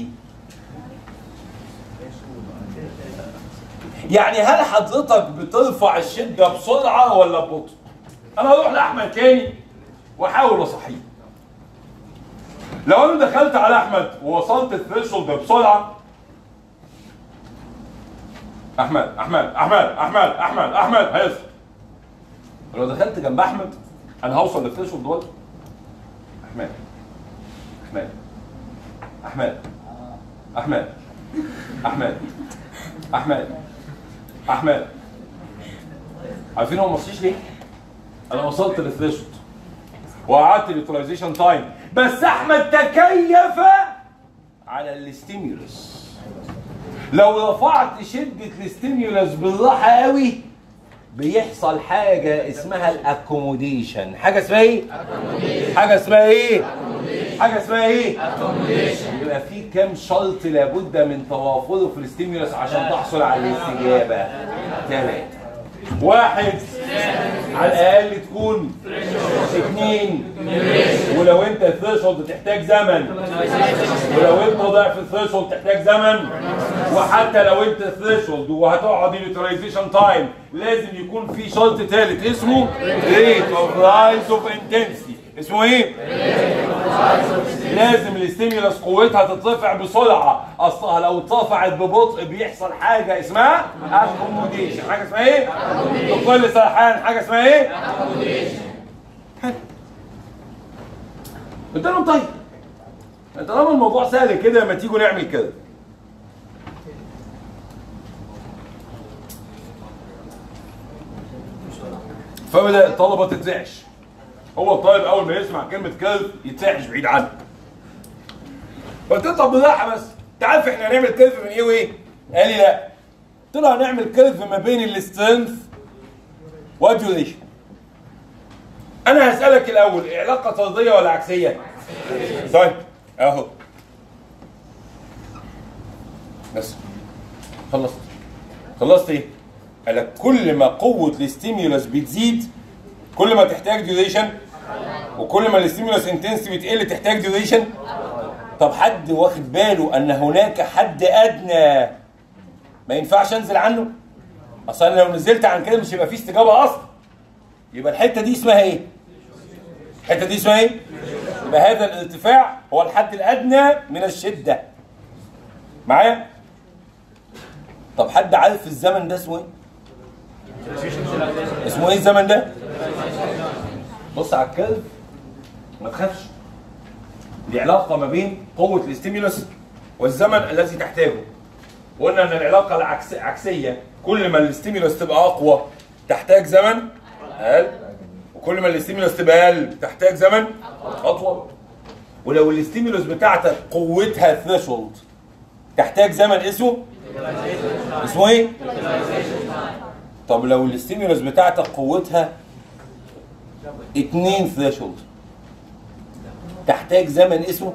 يعني هل حضرتك بترفع الشدة بسرعة ولا ببطء؟ أنا هروح لأحمد تاني وأحاول أصحيه. لو أنا دخلت على أحمد ووصلت الثريشولد بسرعة أحمد أحمد أحمد أحمد أحمد أحمد هيصل. لو دخلت جنب أحمد أنا هوصل للثريشولد دلوقتي. أحمد أحمد أحمد أحمد أحمد أحمد احمد عارفين هو ما وصلش ليه؟ انا وصلت للثريشولد وقعدت اليوتيلايزيشن تايم بس احمد تكيف على الاستيمولس لو رفعت شده الاستيمولس بالراحه قوي بيحصل حاجه اسمها الاكوموديشن حاجه اسمها ايه حاجه اسمها ايه حاجه اسمها ايه يبقى في كام شرط لابد من توافره في الاستيمولس عشان تحصل على الاستجابه ثلاثه واحد على الاقل تكون اثنين ولو انت الثريشولد تحتاج زمن ولو انت ضعف الثريشولد تحتاج زمن وحتى لو انت الثريشولد وهتقعد اليوتيلايزيشن تايم لازم يكون في شرط ثالث اسمه ريت اوف رايز اوف انتنسيتي اسمه ايه؟ لازم الاستيمولس قوتها تترفع بسرعه اصلها لو اترفعت ببطء بيحصل حاجه اسمها اكوموديشن حاجه اسمها ايه؟ بكل سرحان حاجه اسمها ايه؟ حلو. قلت لهم طيب طالما الموضوع سهل كده ما تيجوا نعمل كده فبدا الطلبه تترعش هو الطالب اول ما يسمع كلمه كلب يترعش بعيد عنه قلت له طب بالراحه بس انت عارف احنا هنعمل كلف من ايه وايه؟ قال لي لا قلت له هنعمل كلف ما بين السترينث والديوريشن انا هسالك الاول علاقه طرديه ولا عكسيه؟ طيب اهو بس خلصت خلصت ايه؟ قال لك كل ما قوه الاستيمولس بتزيد كل ما تحتاج ديوريشن وكل ما الاستيمولس انتنسيتي بتقل تحتاج ديوريشن طب حد واخد باله ان هناك حد ادنى ما ينفعش انزل عنه اصلا لو نزلت عن كده مش هيبقى فيه استجابه اصلا يبقى الحته دي اسمها ايه الحته دي اسمها ايه يبقى هذا الارتفاع هو الحد الادنى من الشده معايا طب حد عارف الزمن ده اسمه ايه اسمه ايه الزمن ده بص على الكلب ما تخافش دي علاقة ما بين قوة الاستيمولس والزمن الذي تحتاجه قلنا ان العلاقة العكس عكسية كل ما الاستيمولس تبقى اقوى تحتاج زمن اقل وكل ما الاستيمولس تبقى اقل تحتاج زمن اطول ولو الاستيمولس بتاعتك قوتها ثريشولد تحتاج زمن اسمه اسمه ايه؟ طب لو الاستيمولس بتاعتك قوتها اتنين ثريشولد تحتاج زمن اسمه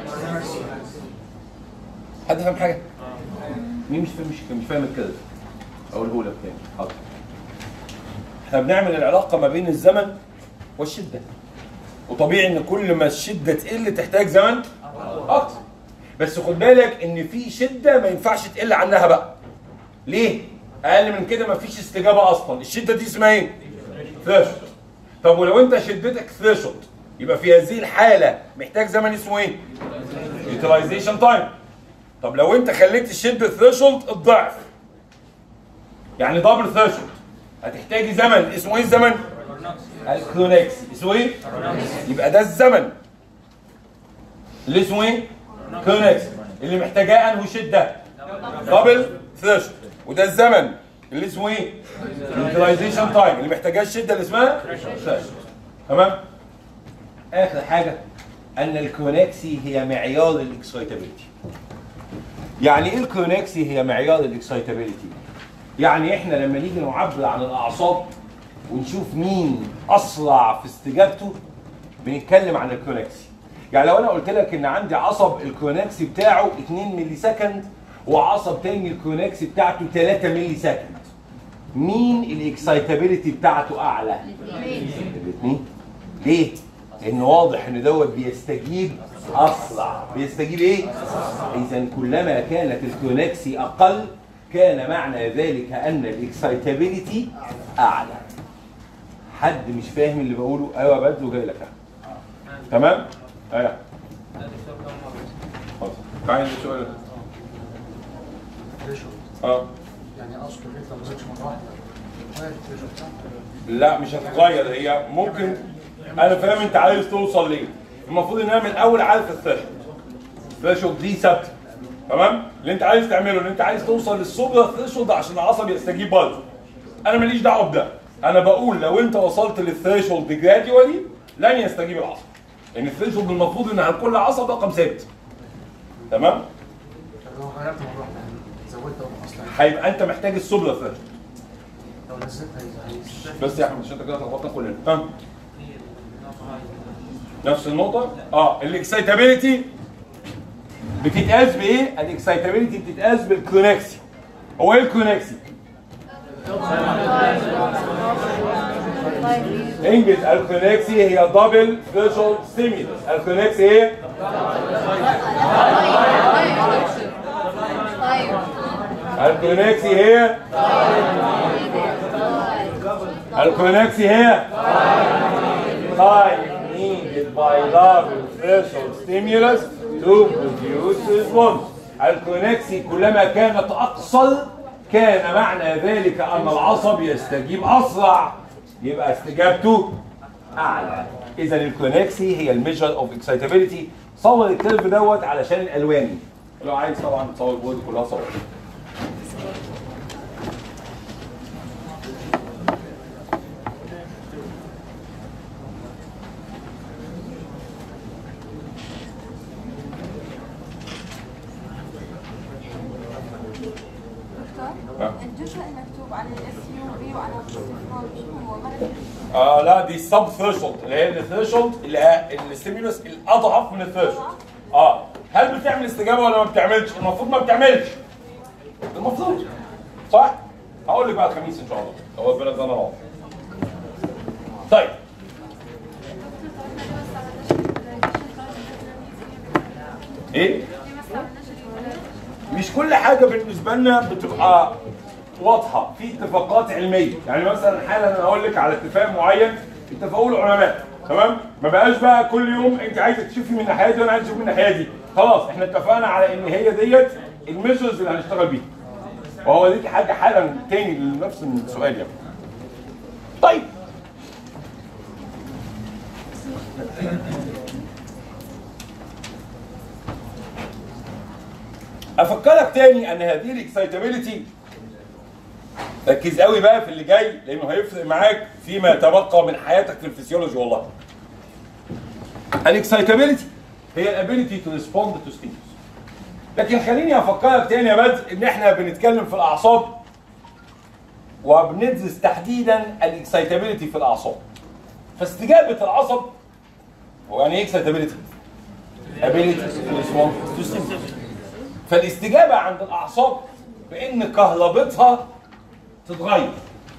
حد فاهم حاجه؟ مين مش فاهم مش مش فاهم الكلام اقوله لك تاني حاضر احنا بنعمل العلاقه ما بين الزمن والشده وطبيعي ان كل ما الشده تقل تحتاج زمن اكتر بس خد بالك ان في شده ما ينفعش تقل عنها بقى ليه؟ اقل من كده ما فيش استجابه اصلا الشده دي اسمها ايه؟ ثريشولد طب ولو انت شدتك ثريشولد يبقى في هذه الحاله محتاج زمن اسمه ايه؟ يوتيلايزيشن تايم طب لو انت خليت الشده ثريشولد الضعف يعني دبل ثريشولد هتحتاجي زمن اسمه ايه الزمن؟ الكونكسي اسمه ايه؟ يبقى ده الزمن اللي اسمه ايه؟ كونكسي اللي محتاجاه انه شده دبل ثريشولد وده الزمن اللي اسمه ايه؟ يوتيلايزيشن تايم اللي محتاجاه الشده اللي اسمها ثريشولد تمام؟ اخر حاجه ان الكونكسي هي معيار الاكسايتابيلتي يعني ايه الكونكسي هي معيار الاكسايتابيلتي يعني احنا لما نيجي نعبر عن الاعصاب ونشوف مين اسرع في استجابته بنتكلم عن الكونكسي يعني لو انا قلت لك ان عندي عصب الكونكسي بتاعه 2 ملي سكند وعصب تاني الكونكسي بتاعته 3 ملي سكند مين الاكسايتابيلتي بتاعته اعلى الاثنين ليه لان واضح ان دوت بيستجيب اسرع بيستجيب ايه اذا كلما كانت الكونكسي اقل كان معنى ذلك ان الاكسايتابيلتي اعلى حد مش فاهم اللي بقوله ايوه يا بدر جاي لك أهو. تمام ايوه خلاص. تعالى السؤال اه يعني اقصد الريت لو ما زادش مره واحده غير الثريشولد صح؟ لا مش هتتغير هي ممكن انا فاهم انت عايز توصل ليه المفروض ان انا من الاول عارف الثريشولد الثريشولد دي ثابته تمام اللي انت عايز تعمله ان انت عايز توصل للسوبر ثريشولد عشان العصب يستجيب برضه انا ماليش دعوه بده انا بقول لو انت وصلت للثريشولد جراديوالي لن يستجيب العصب لان الثريشولد المفروض ان على كل عصب رقم ثابت تمام طب لو غيرت مره واحده يعني زودت او اصلا هيبقى انت محتاج السوبر ثريشولد لو نزلت هي- هيستفيد بس يا احمد عشان انت كده لخبطنا كلنا ها نفس النقطة اه الاكسايتابيلتي بتتقاس بايه؟ الاكسايتابيلتي بتتقاس بالكونكسي هو ايه الكونكسي؟ انجز الكونكسي هي دبل فيرشوال ستيمولس الكونكسي ايه؟ الكونكسي هي الكونكسي هي time needed by double threshold stimulus to produce response. الكونكسي كلما كانت أقصر كان معنى ذلك أن العصب يستجيب أسرع يبقى استجابته أعلى. إذا الكونكسي هي الميجر أوف اكسايتابيلتي صور الكيرف دوت علشان الألوان. لو عايز طبعا تصور البورد كلها صور. دكتور الجزء المكتوب على الاس يو بي وعلى الصفر شو هو ما اه لا دي السب ثريشولد اللي هي الثريشولد اللي هي الستيمولس الاضعف من الثريشولد اه هل بتعمل استجابه ولا ما بتعملش؟ المفروض ما بتعملش المفروض صح؟ هقول لك بقى الخميس ان شاء الله لو ربنا ادانا العمر طيب ايه؟ مش كل حاجه بالنسبه لنا بتبقى واضحه في اتفاقات علميه يعني مثلا حالا انا اقول لك على اتفاق معين اتفقوا العلماء تمام ما بقاش بقى كل يوم انت عايزه تشوفي من الناحيه دي وانا عايز اشوف من الناحيه دي خلاص احنا اتفقنا على ان هي ديت الميجرز اللي هنشتغل بيها وهو ديك حاجه حالا تاني لنفس السؤال يعني طيب افكرك تاني ان هذه الاكسايتابيلتي ركز قوي بقى في اللي جاي لانه هيفرق معاك فيما يتبقى من حياتك في الفسيولوجي والله. الاكسايتابيلتي هي الابيلتي تو ريسبوند تو ستيمولس. لكن خليني افكرك تاني يا بدر ان احنا بنتكلم في الاعصاب وبندرس تحديدا الاكسايتابيلتي في الاعصاب. فاستجابه العصب هو يعني ايه اكسايتابيلتي؟ ability to respond to stimulus. فالاستجابه عند الاعصاب بان كهربتها تتغير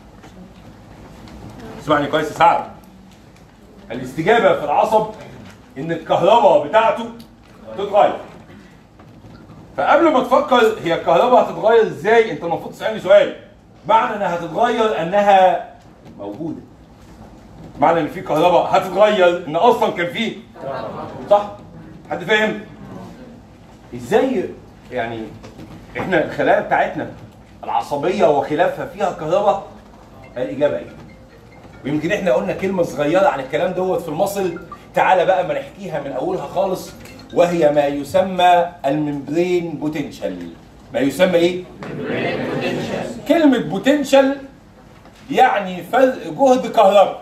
اسمعني كويس يا سعد الاستجابه في العصب ان الكهرباء بتاعته تتغير فقبل ما تفكر هي الكهرباء هتتغير ازاي انت المفروض تسالني سؤال معنى انها هتتغير انها موجوده معنى ان في كهرباء هتتغير ان اصلا كان في صح حد فاهم ازاي يعني احنا الخلايا بتاعتنا العصبيه وخلافها فيها كهرباء الاجابه ايه ويمكن احنا قلنا كلمه صغيره عن الكلام دوت في المصل تعالى بقى ما نحكيها من اولها خالص وهي ما يسمى الممبرين بوتنشال ما يسمى ايه؟ كلمة بوتنشال يعني فرق جهد كهربي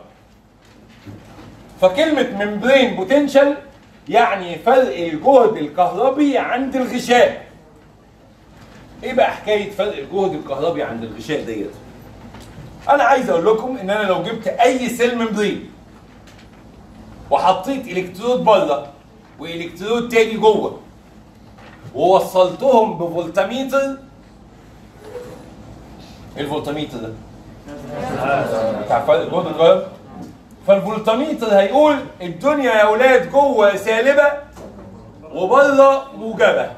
فكلمة ممبرين بوتنشال يعني فرق الجهد الكهربي عند الغشاء ايه بقى حكاية فرق الجهد الكهربي عند الغشاء ديت انا عايز اقول لكم ان انا لو جبت اي سيل ممبرين وحطيت الكترود بره والكترود تاني جوه ووصلتهم بفولتميتر ايه الفولتميتر ده؟ بتاع فرق جهد الكهرباء فالفولتميتر هيقول الدنيا يا اولاد جوه سالبه وبره موجبه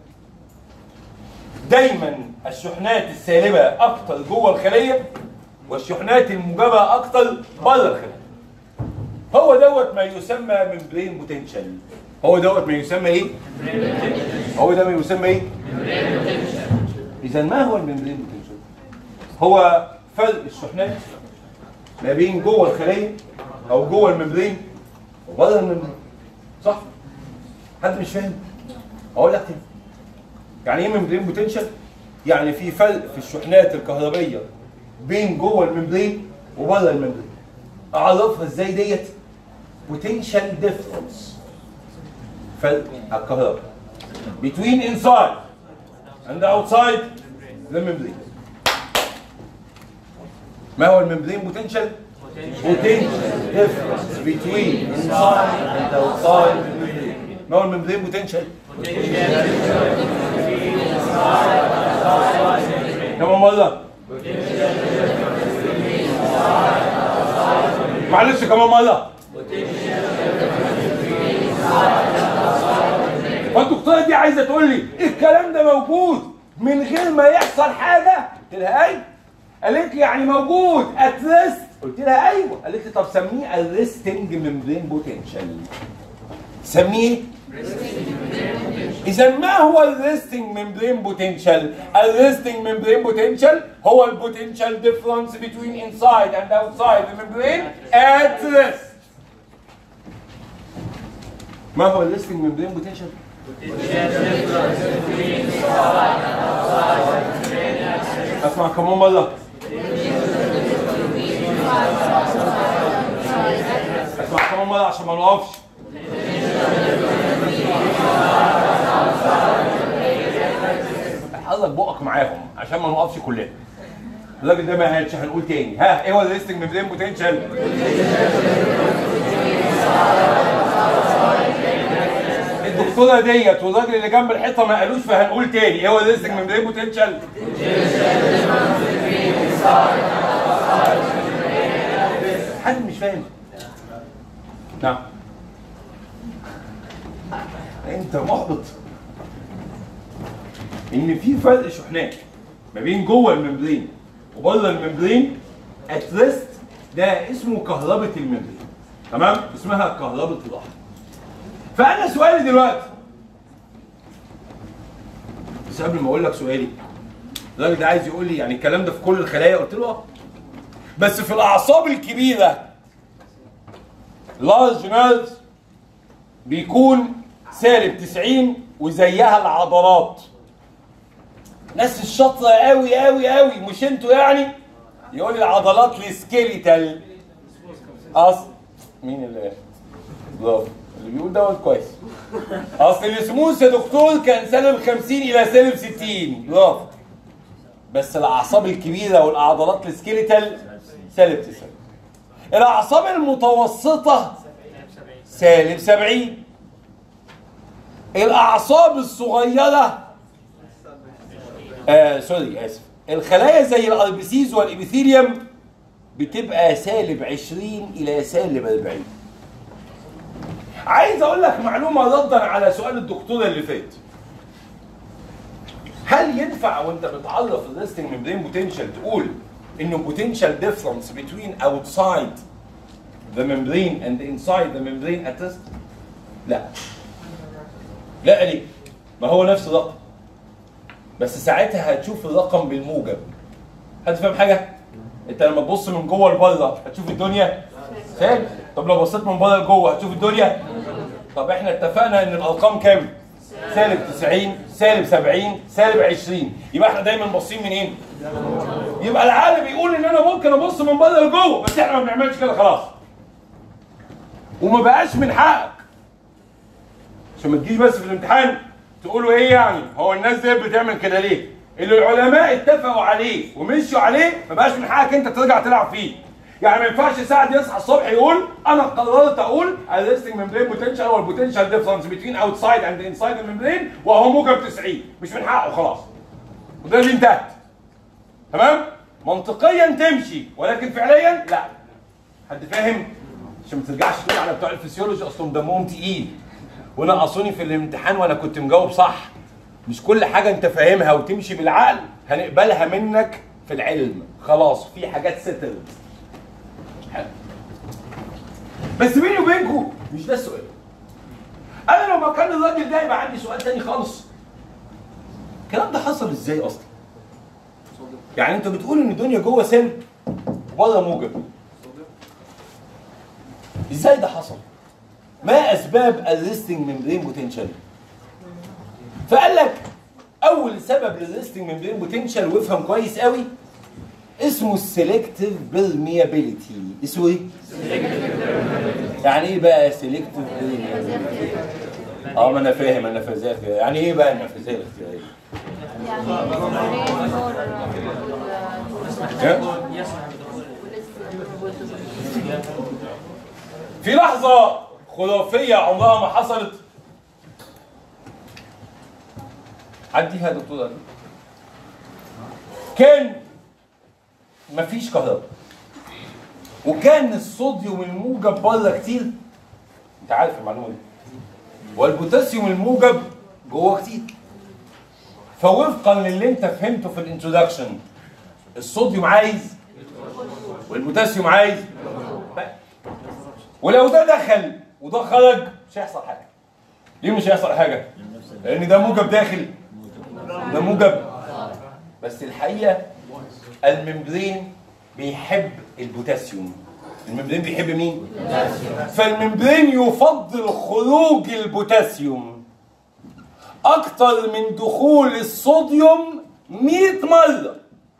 دايما الشحنات السالبه اكتر جوه الخليه والشحنات الموجبه اكتر بره الخليه هو دوت ما يسمى ممبرين بوتنشال هو دوت ما يسمى ايه؟ هو ده ما يسمى ايه؟ اذا ما هو الممبرين بوتنشال؟ هو فرق الشحنات ما بين جوه الخليه او جوه الممبرين وبره الممبرين صح؟ حد مش فاهم؟ اقول لك تاني يعني ايه ممبرين بوتنشال؟ يعني في فرق في الشحنات الكهربيه بين جوه الممبرين وبره الممبرين اعرفها ازاي ديت؟ potential difference فرق الكهرباء between inside and outside the membrane ما هو الممبرين potential؟ potential difference between inside and outside the membrane ما هو الممبرين potential؟ كمان مرة معلش كمان مرة فالدكتوره دي عايزه تقول لي الكلام ده موجود من غير ما يحصل حاجه قلت لها ايوه قالت لي يعني موجود اتريست قلت لها ايوه قالت لي طب سميه الريستنج ممبرين بوتنشال سميه اذا ما هو الريستنج ممبرين بوتنشال الريستنج ممبرين بوتنشال هو البوتنشال ديفرنس بين انسايد اند اوتسايد الممبرين ات ريست ما هو الريستنج ممبرين بوتنشال اسمع كمان مره اسمع كمان مره عشان ما نقفش حضرتك بقك معاهم عشان ما نقفش كلنا الراجل ده ما هيتش هنقول تاني ها ايه هو الريستنج ممبرين بوتنشال الدكتوره ديت والراجل اللي جنب الحيطه ما قالوش فهنقول تاني ايه هو الريستنج ممبرين بوتنشال حد مش فاهم نعم انت محبط ان في فرق شحنات ما بين جوه الممبرين وبره الممبرين اتريست ده اسمه كهربة الممبرين تمام اسمها كهربة الراحة فانا سؤالي دلوقتي بس قبل ما اقول لك سؤالي الراجل ده عايز يقول لي يعني الكلام ده في كل الخلايا قلت له اه بس في الاعصاب الكبيره لارج نيرفز بيكون سالب 90 وزيها العضلات ناس الشاطره قوي قوي قوي مش انتوا يعني يقول العضلات السكيليتال اصل مين اللي برافو اللي بيقول دوت كويس اصل السموث يا دكتور كان سالب 50 الى سالب 60 برافو بس الاعصاب الكبيره والعضلات السكيليتال سالب 90 الاعصاب المتوسطه سالب 70 الاعصاب الصغيره آه سوري اسف الخلايا زي الاربسيز والابيثيليوم بتبقى سالب 20 الى سالب 40 عايز اقول لك معلومه ردا على سؤال الدكتوره اللي فات هل ينفع وانت بتعرف الريستنج ممبرين بوتنشال تقول انه بوتنشال ديفرنس بين outside the membrane and inside the membrane at rest؟ لا لا ليه؟ ما هو نفس الرقم بس ساعتها هتشوف الرقم بالموجب حد فاهم حاجه؟ انت لما تبص من جوه لبره هتشوف الدنيا سالب طب لو بصيت من بره لجوه هتشوف الدنيا طب احنا اتفقنا ان الارقام كام سالب 90 سالب 70 سالب 20 يبقى احنا دايما باصين منين يبقى العقل بيقول ان انا ممكن ابص من بره لجوه بس احنا ما بنعملش كده خلاص وما بقاش من حقك عشان ما تجيش بس في الامتحان تقولوا ايه يعني هو الناس دي بتعمل كده ليه اللي العلماء اتفقوا عليه ومشوا عليه ما بقاش من حقك انت ترجع تلعب فيه يعني ما ينفعش سعد يصحى الصبح يقول انا قررت اقول الريستنج ممبرين بوتنشال هو البوتنشال ديفرنس بين اوتسايد اند انسايد الممبرين وهو موجب 90 مش من حقه خلاص وده اللي انتهت تمام منطقيا تمشي ولكن فعليا لا حد فاهم عشان ما ترجعش تقول على بتوع الفسيولوجي اصلهم دمهم تقيل ونقصوني في الامتحان وانا كنت مجاوب صح مش كل حاجه انت فاهمها وتمشي بالعقل هنقبلها منك في العلم خلاص في حاجات ستلد حلو. بس بيني وبينكم مش ده السؤال انا لو مكان الراجل ده يبقى عندي سؤال تاني خالص الكلام ده حصل ازاي اصلا يعني انت بتقول ان الدنيا جوه سلب وبره موجب ازاي ده حصل ما اسباب الريستنج ممبرين بوتنشال فقال لك اول سبب للريستنج ممبرين بوتنشال وافهم كويس قوي اسمه السيلكتيف بيرميابيليتي اسمه ايه يعني ايه بقى سيلكتيف بيرميابيليتي اه ما انا فاهم انا فاهم يعني ايه بقى النفاذيه الاختياريه يعني الممبرين نور إيه؟ في لحظة خرافية عمرها ما حصلت عديها يا دكتور أدي. كان مفيش كهرباء وكان الصوديوم الموجب بره كتير انت عارف المعلومه دي والبوتاسيوم الموجب جوه كتير فوفقا للي انت فهمته في الانترودكشن الصوديوم عايز والبوتاسيوم عايز ولو ده دخل وده خرج مش هيحصل حاجه ليه مش هيحصل حاجه لان ده موجب داخل ده موجب بس الحقيقه الممبرين بيحب البوتاسيوم الممبرين بيحب مين فالممبرين يفضل خروج البوتاسيوم اكتر من دخول الصوديوم 100 مره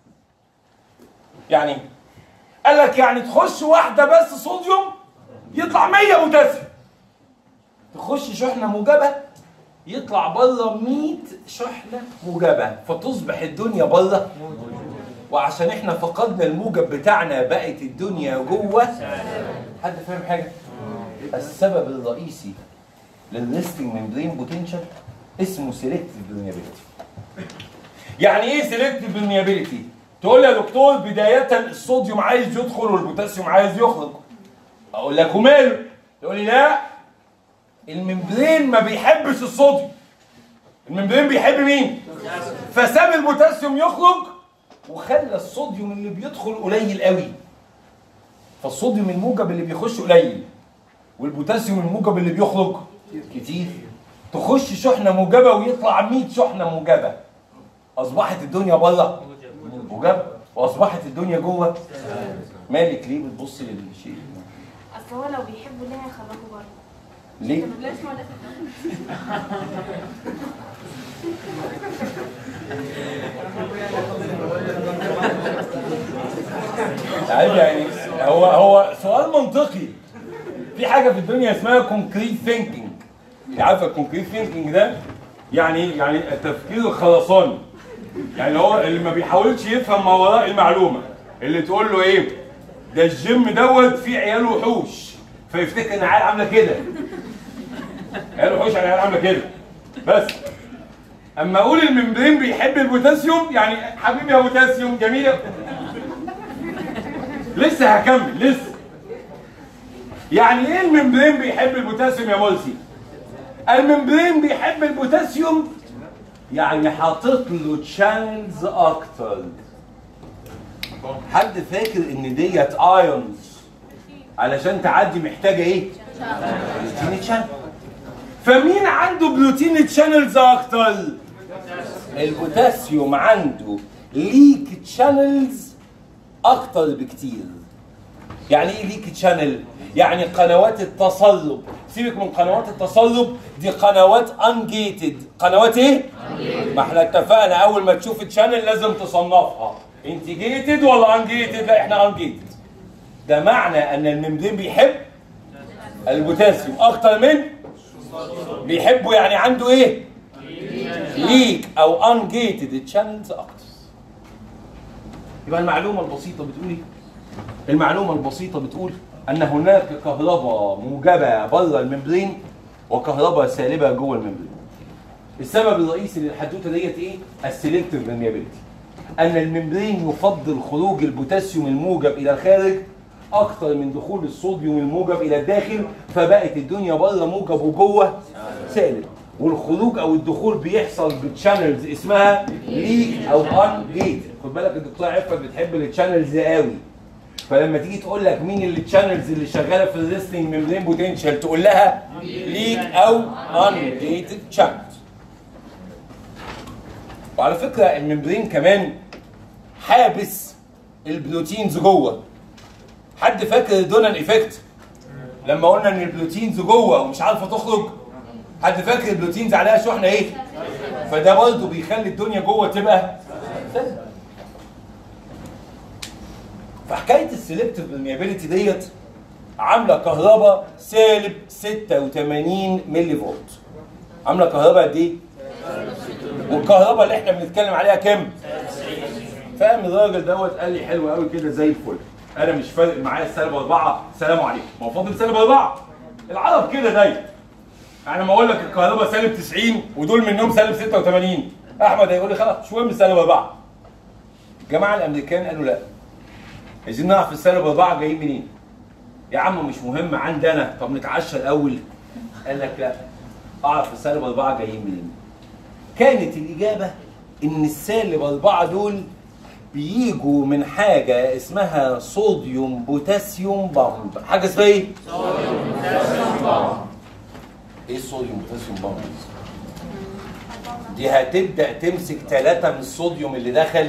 يعني قال لك يعني تخش واحده بس صوديوم يطلع 100 بوتاسيوم تخش شحنه موجبه يطلع بره 100 شحنه موجبه فتصبح الدنيا بره وعشان احنا فقدنا الموجب بتاعنا بقت الدنيا جوه حد فاهم حاجه السبب الرئيسي للريستنج ممبرين بوتنشال اسمه سيلكتيف برميابيلتي يعني ايه سيلكتيف برميابيلتي تقول لي يا دكتور بدايه الصوديوم عايز يدخل والبوتاسيوم عايز يخرج اقول لك وماله تقول لي لا الممبرين ما بيحبش الصوديوم الممبرين بيحب مين فساب البوتاسيوم يخرج وخلى الصوديوم اللي بيدخل قليل قوي فالصوديوم الموجب اللي بيخش قليل والبوتاسيوم الموجب اللي بيخرج كتير تخش شحنه موجبه ويطلع 100 شحنه موجبه اصبحت الدنيا بره موجبه واصبحت الدنيا جوه مالك ليه بتبص للشيء اصل هو لو بيحبوا ليه هيخرجوا بره ليه ليش ما ده عارف يعني هو هو سؤال منطقي في حاجه في الدنيا اسمها كونكريت ثينكينج عارفه الكونكريت ثينكينج ده يعني يعني التفكير الخرساني يعني هو اللي ما بيحاولش يفهم ما وراء المعلومه اللي تقول له ايه ده الجيم دوت فيه عيال وحوش فيفتكر ان عيال عامله كده عيال وحوش يعني عيال عامله كده بس اما اقول الممبرين بيحب البوتاسيوم يعني حبيبي يا بوتاسيوم جميل يا- لسه هكمل لسه يعني ايه الممبرين بيحب البوتاسيوم يا مولسي الممبرين بيحب البوتاسيوم يعني حاطط له تشانلز اكتر حد فاكر ان ديت ايونز علشان تعدي محتاجه ايه بروتين تشانل فمين عنده بروتين تشانلز اكتر البوتاسيوم عنده ليك تشانلز اكتر بكتير يعني ايه ليك تشانل يعني قنوات التصلب سيبك من قنوات التصلب دي قنوات انجيتد قنوات ايه ما احنا اتفقنا اول ما تشوف تشانل لازم تصنفها انت جيتد ولا انجيتد لا احنا انجيتد ده معنى ان الممبرين بيحب البوتاسيوم اكتر من بيحبه يعني عنده ايه ليك او انجيتد تشانلز اكتر يبقى المعلومه البسيطه بتقول ايه المعلومه البسيطه بتقول ان هناك كهرباء موجبه بره الممبرين وكهرباء سالبه جوه الممبرين السبب الرئيسي للحدوته ديت ايه السيلكتيف permeability ان الممبرين يفضل خروج البوتاسيوم الموجب الى الخارج اكتر من دخول الصوديوم الموجب الى الداخل فبقت الدنيا بره موجب وجوه سالب والخروج او الدخول بيحصل بتشانلز اسمها ليك او ان جيت خد بالك الدكتوره عفه بتحب التشانلز قوي فلما تيجي تقول لك مين اللي التشانلز اللي شغاله في الريستنج ممبرين بوتنشال تقول لها ليك او ان جيتد تشانلز وعلى فكره الممبرين كمان حابس البروتينز جوه حد فاكر الدونان ايفكت لما قلنا ان البروتينز جوه ومش عارفه تخرج حد فاكر البروتينز عليها شحنه ايه فده برضه بيخلي الدنيا جوه تبقى سهلة. فحكايه السلكتيف permeability ديت عامله كهرباء سالب 86 ملي فولت عامله كهرباء قد ايه؟ والكهرباء اللي احنا بنتكلم عليها كام؟ فاهم الراجل دوت قال لي حلو قوي كده زي الفل انا مش فارق معايا السالب اربعه سلام عليكم ما هو فاضل سالب اربعه العرب كده دايما يعني لما اقول لك الكهرباء سالب 90 ودول منهم سالب 86 احمد هيقول لي خلاص مش مهم سالب اربعه الجماعه الامريكان قالوا لا عايزين نعرف السالب اربعه جايين منين يا عم مش مهم عندي انا طب نتعشى الاول قال لك لا اعرف السالب اربعه جايين منين كانت الاجابه ان السالب اربعه دول بيجوا من حاجه اسمها صوديوم بوتاسيوم بامب حاجه اسمها ايه؟ ايه الصوديوم بوتاسيوم بامب دي هتبدا تمسك ثلاثه من الصوديوم اللي دخل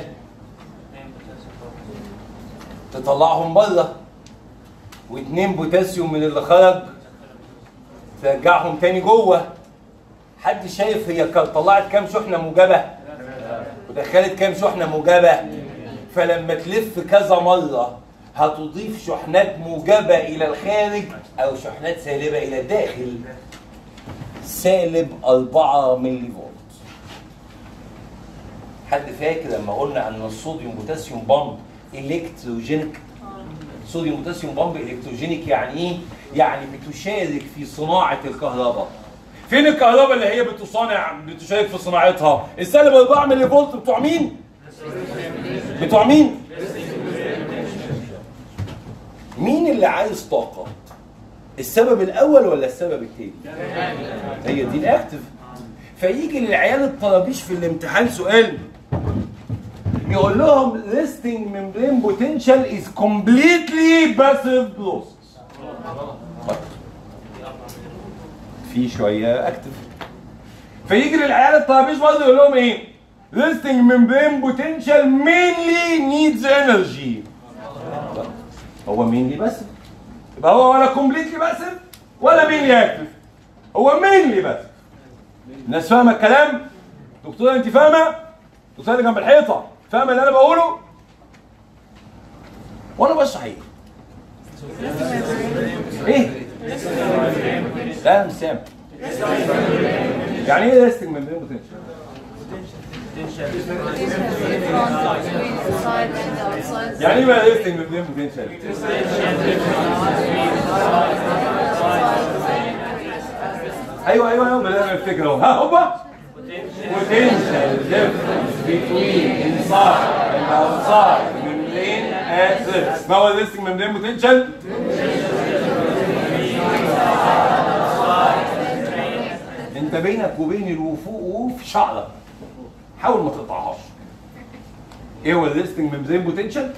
تطلعهم بره واثنين بوتاسيوم من اللي خرج ترجعهم تاني جوه حد شايف هي كان طلعت كام شحنه موجبه ودخلت كام شحنه موجبه فلما تلف كذا مره هتضيف شحنات موجبه الى الخارج او شحنات سالبه الى الداخل سالب 4 ملي فولت حد فاكر لما قلنا ان الصوديوم بوتاسيوم بامب الكتروجينيك صوديوم بوتاسيوم بامب الكتروجينيك يعني ايه يعني بتشارك في صناعه الكهرباء فين الكهرباء اللي هي بتصانع بتشارك في صناعتها السالب 4 ملي فولت بتوع مين بتوع مين مين اللي عايز طاقه السبب الاول ولا السبب الثاني هي دي الاكتف فيجي للعيال الطرابيش في الامتحان سؤال يقول لهم resting membrane potential is completely passive process في شويه اكتف فيجي للعيال الطرابيش برضه يقول لهم ايه resting membrane potential mainly needs energy هو mainly بس يبقى هو ولا completely باسف ولا mainly active هو mainly بس الناس فاهمه الكلام دكتوره انت فاهمه دكتوره اللي جنب الحيطه فاهمه اللي انا بقوله وانا بشرح ايه ايه لا مش سامع يعني ايه ريستنج ممبرين بوتنشال يعني ايه بقى ريستنج ممبرين بوتنشال ايوه ايوه ايوه بدأنا الفكره اهو ها هوبا potential difference between inside and outside membrane at this ما هو الريستنج ممبرين بوتنشال انت بينك وبين الوفوق شعره حاول ما تقطعهاش ايه هو الريستنج ممبرين بوتنشال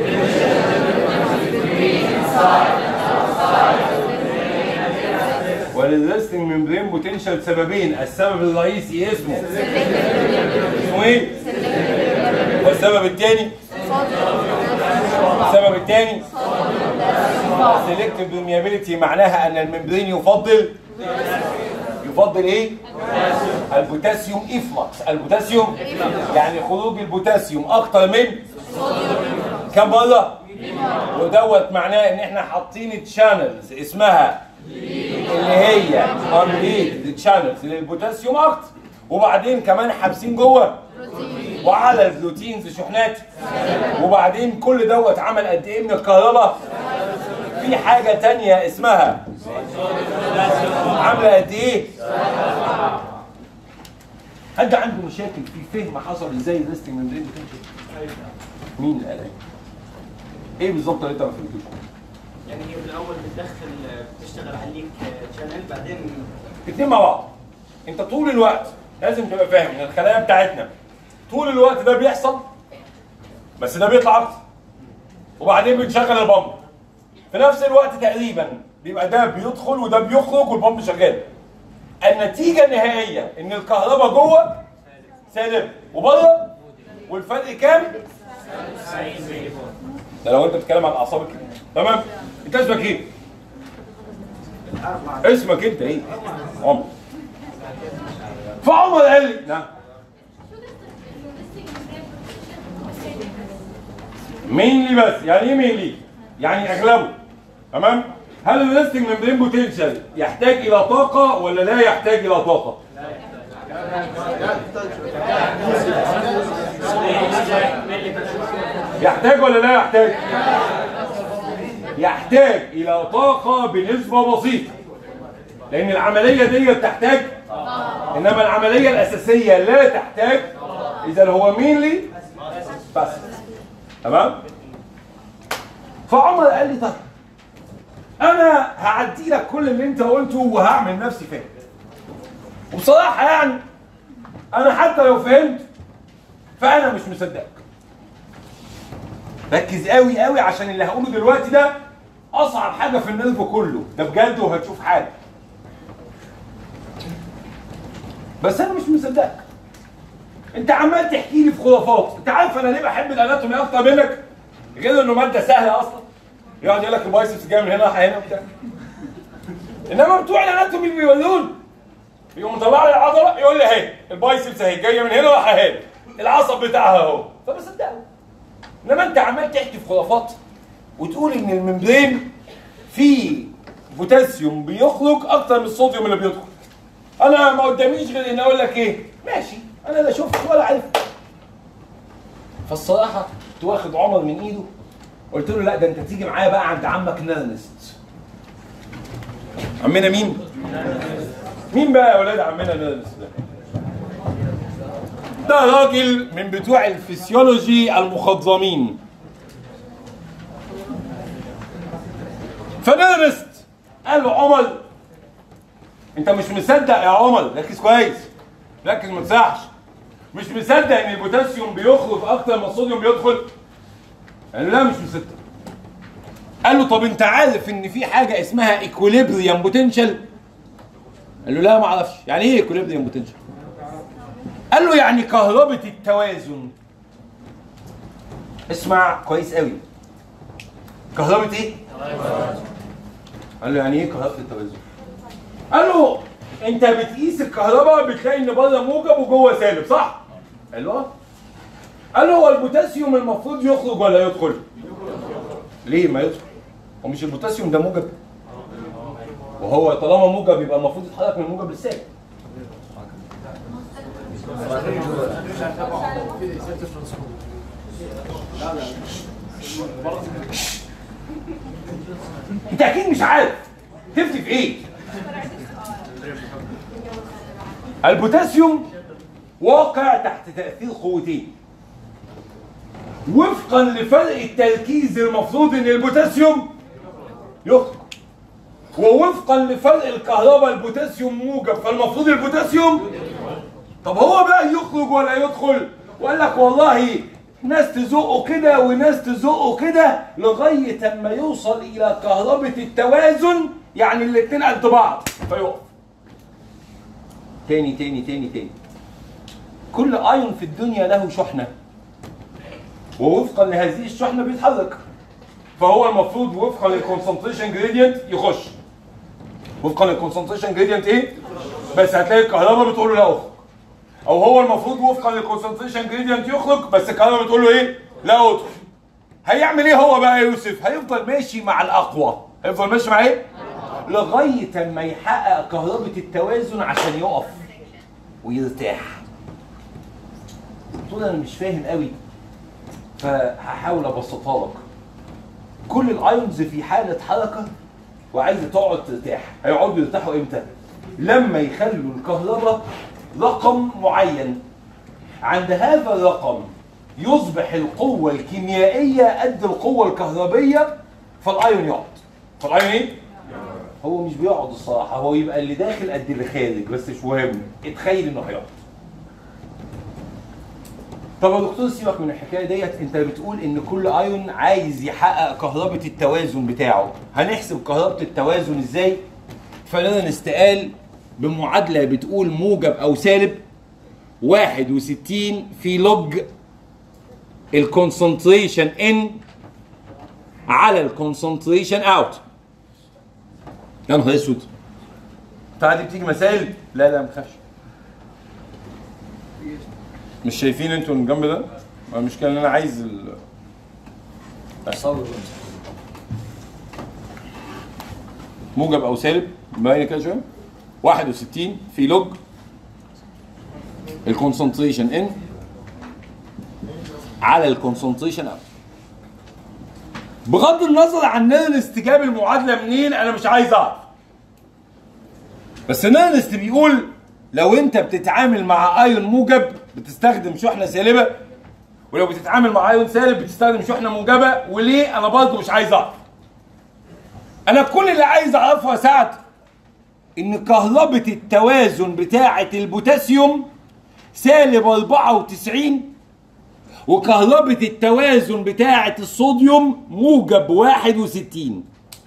وللريستنج ممبرين بوتنشال سببين السبب الرئيسي اسمه اسمه ايه والسبب الثاني الثاني سيلكتيف برميابيليتي معناها ان الممبرين يفضل يفضل ايه؟ البوتاسيوم افلكس البوتاسيوم يعني خروج البوتاسيوم اكتر من كم مره؟ ودوت معناه ان احنا حاطين تشانلز اسمها اللي هي انريتد تشانلز للبوتاسيوم اكتر وبعدين كمان حابسين جوه وعلى البروتينز شحنات وبعدين كل دوت عمل قد ايه من الكهرباء في حاجه تانية اسمها عامله قد ايه حد عنده مشاكل في فهم حصل ازاي الريستنج ممبرين بتمشي مين اللي قال ايه بالظبط اللي انت ما فهمتوش يعني هي في الاول بتدخل بتشتغل عليك شانل بعدين الاثنين مع بعض انت طول الوقت لازم تبقى فاهم ان الخلايا بتاعتنا طول الوقت ده بيحصل بس ده بيطلع اكتر وبعدين بنشغل البامب في نفس الوقت تقريبا بيبقى ده بيدخل وده بيخرج والبامب شغال النتيجه النهائيه ان الكهرباء جوه سالب وبره والفرق كام؟ ده لو انت بتتكلم عن اعصابك تمام انت اسمك ايه؟ اسمك انت ايه؟ عمر فعمر قال لي نعم مين لي بس يعني ايه مين لي؟ يعني اغلبه تمام؟ هل الريستنج ممبرين بوتنشال يحتاج الى طاقه ولا لا يحتاج الى طاقه؟ يحتاج ولا لا يحتاج؟ يحتاج الى طاقه بنسبه بسيطه لان العمليه دي تحتاج انما العمليه الاساسيه لا تحتاج اذا هو مين لي بس تمام فعمر قال لي طيب انا هعدي لك كل اللي انت قلته وهعمل نفسي فاهم وبصراحه يعني انا حتى لو فهمت فانا مش مصدقك ركز قوي قوي عشان اللي هقوله دلوقتي ده اصعب حاجه في النيرف كله ده بجد وهتشوف حاجه بس انا مش مصدقك انت عمال تحكي لي في خرافات انت عارف انا ليه بحب الاناتومي اكتر منك غير انه ماده سهله اصلا يقعد يقول لك البايسبس جاي من هنا رايح هنا وبتاع انما بتوع الاناتومي بيقولون يقوم مطلع لي العضله يقول لي اهي البايسبس اهي جايه من هنا رايحه هنا العصب بتاعها اهو فبصدقه انما انت عمال تحكي في خرافات وتقول ان الممبرين فيه بوتاسيوم بيخرج اكتر من الصوديوم اللي بيدخل انا ما قداميش غير ان اقول لك ايه ماشي انا لا شفت ولا عرفت فالصراحه كنت واخد عمر من ايده قلت له لا ده انت تيجي معايا بقى عند عمك نرنست عمنا مين؟ مين بقى يا اولاد عمنا نرنست ده؟ ده راجل من بتوع الفسيولوجي المخضرمين فنرست قال له عمر انت مش مصدق يا عمر ركز كويس ركز ما تسعش مش مصدق ان البوتاسيوم بيخرج اكتر ما الصوديوم بيدخل قال له لا مش مصدق قال له طب انت عارف ان في حاجه اسمها ايكوليبريم بوتنشال قال له لا ما اعرفش يعني ايه ايكوليبريم بوتنشال قال له يعني كهربة التوازن اسمع كويس قوي كهربة ايه؟ قال له يعني ايه كهربة التوازن؟ قال له انت بتقيس الكهرباء بتلاقي ان بره موجب وجوه سالب صح؟ قال له اه قال له هو البوتاسيوم المفروض يخرج ولا يدخل؟ ليه ما يدخل؟ هو مش البوتاسيوم ده موجب؟ وهو طالما موجب يبقى المفروض يتحرك من موجب للسالب انت اكيد مش عارف تفتي في ايه البوتاسيوم واقع تحت تاثير قوتين وفقا لفرق التركيز المفروض ان البوتاسيوم يخرج ووفقا لفرق الكهرباء البوتاسيوم موجب فالمفروض البوتاسيوم طب هو بقى يخرج ولا يدخل وقال لك والله ناس تزقه كده وناس تزقه كده لغايه اما يوصل الى كهربة التوازن يعني الاتنين قد بعض فيقف تاني تاني تاني تاني كل ايون في الدنيا له شحنه ووفقا لهذه الشحنه بيتحرك فهو المفروض وفقا للكونسنتريشن جريدينت يخش وفقا للكونسنتريشن جريدينت ايه بس هتلاقي الكهرباء بتقول له لا اخرج او هو المفروض وفقا للكونسنتريشن جريدينت يخرج بس الكهرباء بتقول له ايه لا ادخل هيعمل ايه هو بقى يا يوسف هيفضل ماشي مع الاقوى هيفضل ماشي مع ايه لغايه اما يحقق كهرباء التوازن عشان يقف ويرتاح قلت له انا مش فاهم قوي فهحاول ابسطها لك كل الايونز في حاله حركه وعايزه تقعد ترتاح هيقعدوا يرتاحوا امتى لما يخلوا الكهرباء رقم معين عند هذا الرقم يصبح القوة الكيميائية قد القوة الكهربية فالايون يقعد فالايون ايه؟ هو مش بيقعد الصراحة هو يبقى اللي داخل قد اللي خارج بس مش مهم اتخيل انه هيقعد طب يا دكتور سيبك من الحكايه ديت انت بتقول ان كل ايون عايز يحقق كهربة التوازن بتاعه هنحسب كهربة التوازن ازاي فلنا نستقال بمعادله بتقول موجب او سالب 61 في لوج الكونسنتريشن ان على الكونسنتريشن اوت يا نهار اسود بتاع دي بتيجي مسائل لا لا ما تخافش مش شايفين انتوا الجنب ده؟ ما المشكله ان انا عايز ال... موجب او سالب باين كده شويه 61 في لوج الكونسنتريشن ان على الكونسنتريشن اوت بغض النظر عن نيرنست جاب المعادله منين انا مش عايز اعرف بس نيرنست بيقول لو انت بتتعامل مع ايون موجب بتستخدم شحنه سالبه ولو بتتعامل مع ايون سالب بتستخدم شحنه موجبه وليه انا برضه مش عايز اعرف انا كل اللي عايز اعرفه يا سعد ان كهربة التوازن بتاعة البوتاسيوم سالب 94 وكهربة التوازن بتاعة الصوديوم موجب 61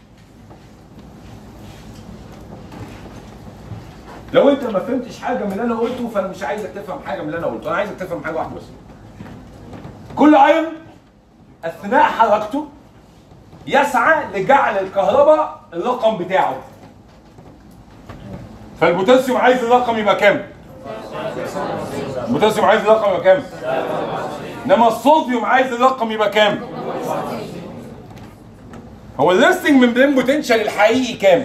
لو انت ما فهمتش حاجة من اللي انا قلته فانا مش عايزك تفهم حاجة من اللي انا قلته انا عايزك تفهم حاجة واحدة بس كل ايون اثناء حركته يسعى لجعل الكهرباء الرقم بتاعه فالبوتاسيوم عايز الرقم يبقى كام؟ البوتاسيوم عايز الرقم يبقى كام؟ انما الصوديوم عايز الرقم يبقى كام؟ هو الريستنج ممبرين بوتنشال الحقيقي كام؟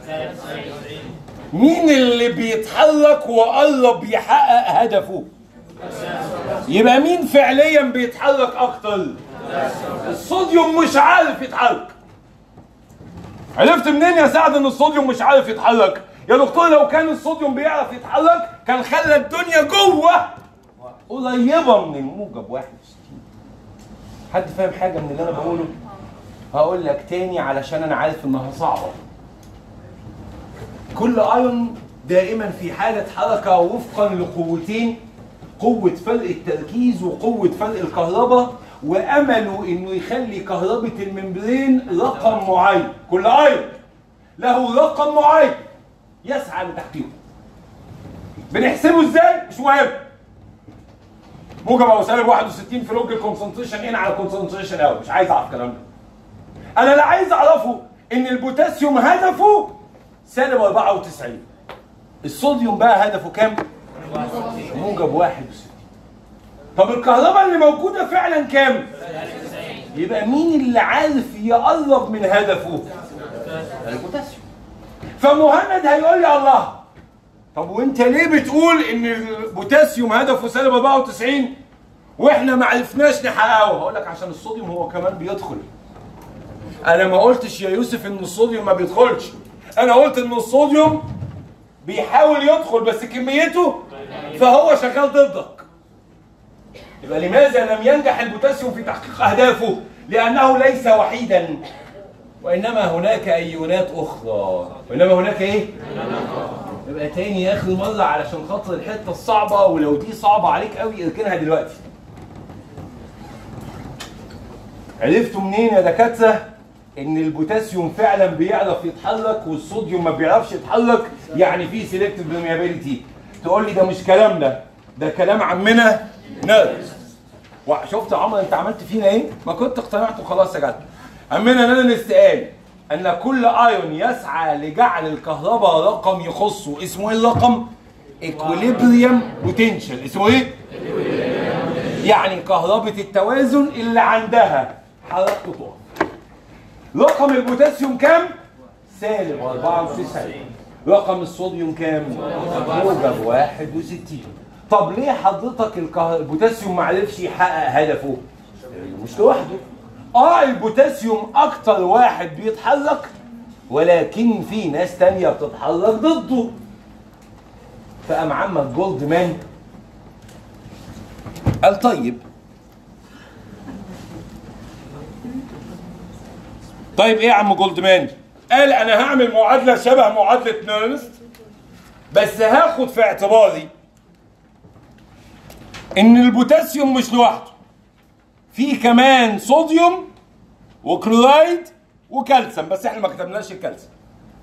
مين اللي بيتحرك وقرب يحقق هدفه؟ يبقى مين فعليا بيتحرك اكتر؟ الصوديوم مش عارف يتحرك عرفت منين يا سعد ان الصوديوم مش عارف يتحرك؟ يا دكتور لو كان الصوديوم بيعرف يتحرك كان خلى الدنيا جوه قريبه من الموجب 61 حد فاهم حاجه من اللي انا بقوله هقول لك تاني علشان انا عارف انها صعبه كل ايون دائما في حاله حركه وفقا لقوتين قوه فرق التركيز وقوه فرق الكهرباء وامله انه يخلي كهربة الممبرين رقم معين كل ايون له رقم معين يسعى لتحقيقه بنحسبه ازاي مش مهم موجب او سالب 61 في لوج الكونسنتريشن ان على الكونسنتريشن اوت مش عايز اعرف الكلام ده انا اللي عايز اعرفه ان البوتاسيوم هدفه سالب 94 الصوديوم بقى هدفه كام موجب 61 طب الكهرباء اللي موجوده فعلا كام يبقى مين اللي عارف يقرب من هدفه البوتاسيوم فمهند هيقول لي الله طب وانت ليه بتقول ان البوتاسيوم هدفه سالب 94 واحنا ما عرفناش نحققه هقول لك عشان الصوديوم هو كمان بيدخل انا ما قلتش يا يوسف ان الصوديوم ما بيدخلش انا قلت ان الصوديوم بيحاول يدخل بس كميته فهو شغال ضدك يبقى لماذا لم ينجح البوتاسيوم في تحقيق اهدافه لانه ليس وحيدا وانما هناك ايونات اخرى وانما هناك ايه يبقى تاني اخر مره علشان خاطر الحته الصعبه ولو دي صعبه عليك قوي اركنها دلوقتي عرفتوا منين يا دكاتره ان البوتاسيوم فعلا بيعرف يتحرك والصوديوم ما بيعرفش يتحرك يعني في سيلكتيف برميابيليتي تقول لي ده مش كلامنا ده كلام عمنا نيرس شفت يا عمر انت عملت فينا ايه؟ ما كنت اقتنعت وخلاص يا جدع همنا نانست قال ان كل ايون يسعى لجعل الكهرباء رقم يخصه اسمه ايه الرقم؟ اكوليبريم بوتنشال اسمه ايه؟ يعني كهربة التوازن اللي عندها حركته تقف رقم البوتاسيوم كام؟ سالب 94 رقم الصوديوم كام؟ موجب 61 طب ليه حضرتك الكه... البوتاسيوم ما عرفش يحقق هدفه؟ مش لوحده اه البوتاسيوم اكتر واحد بيتحرك ولكن في ناس تانية بتتحرك ضده فقام عمك جولدمان قال طيب طيب ايه يا عم جولدمان قال انا هعمل معادله شبه معادله نيرنست بس هاخد في اعتباري ان البوتاسيوم مش لوحده في كمان صوديوم وكلورايد وكالسيوم بس احنا ما كتبناش الكالسيوم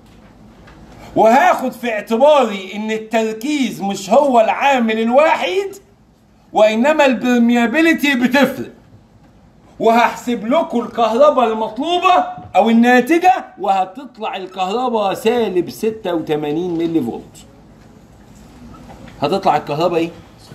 وهاخد في اعتباري ان التركيز مش هو العامل الوحيد وانما البرميابيليتي بتفرق وهحسب لكم الكهرباء المطلوبة أو الناتجة وهتطلع الكهرباء سالب 86 ملي فولت هتطلع الكهرباء إيه؟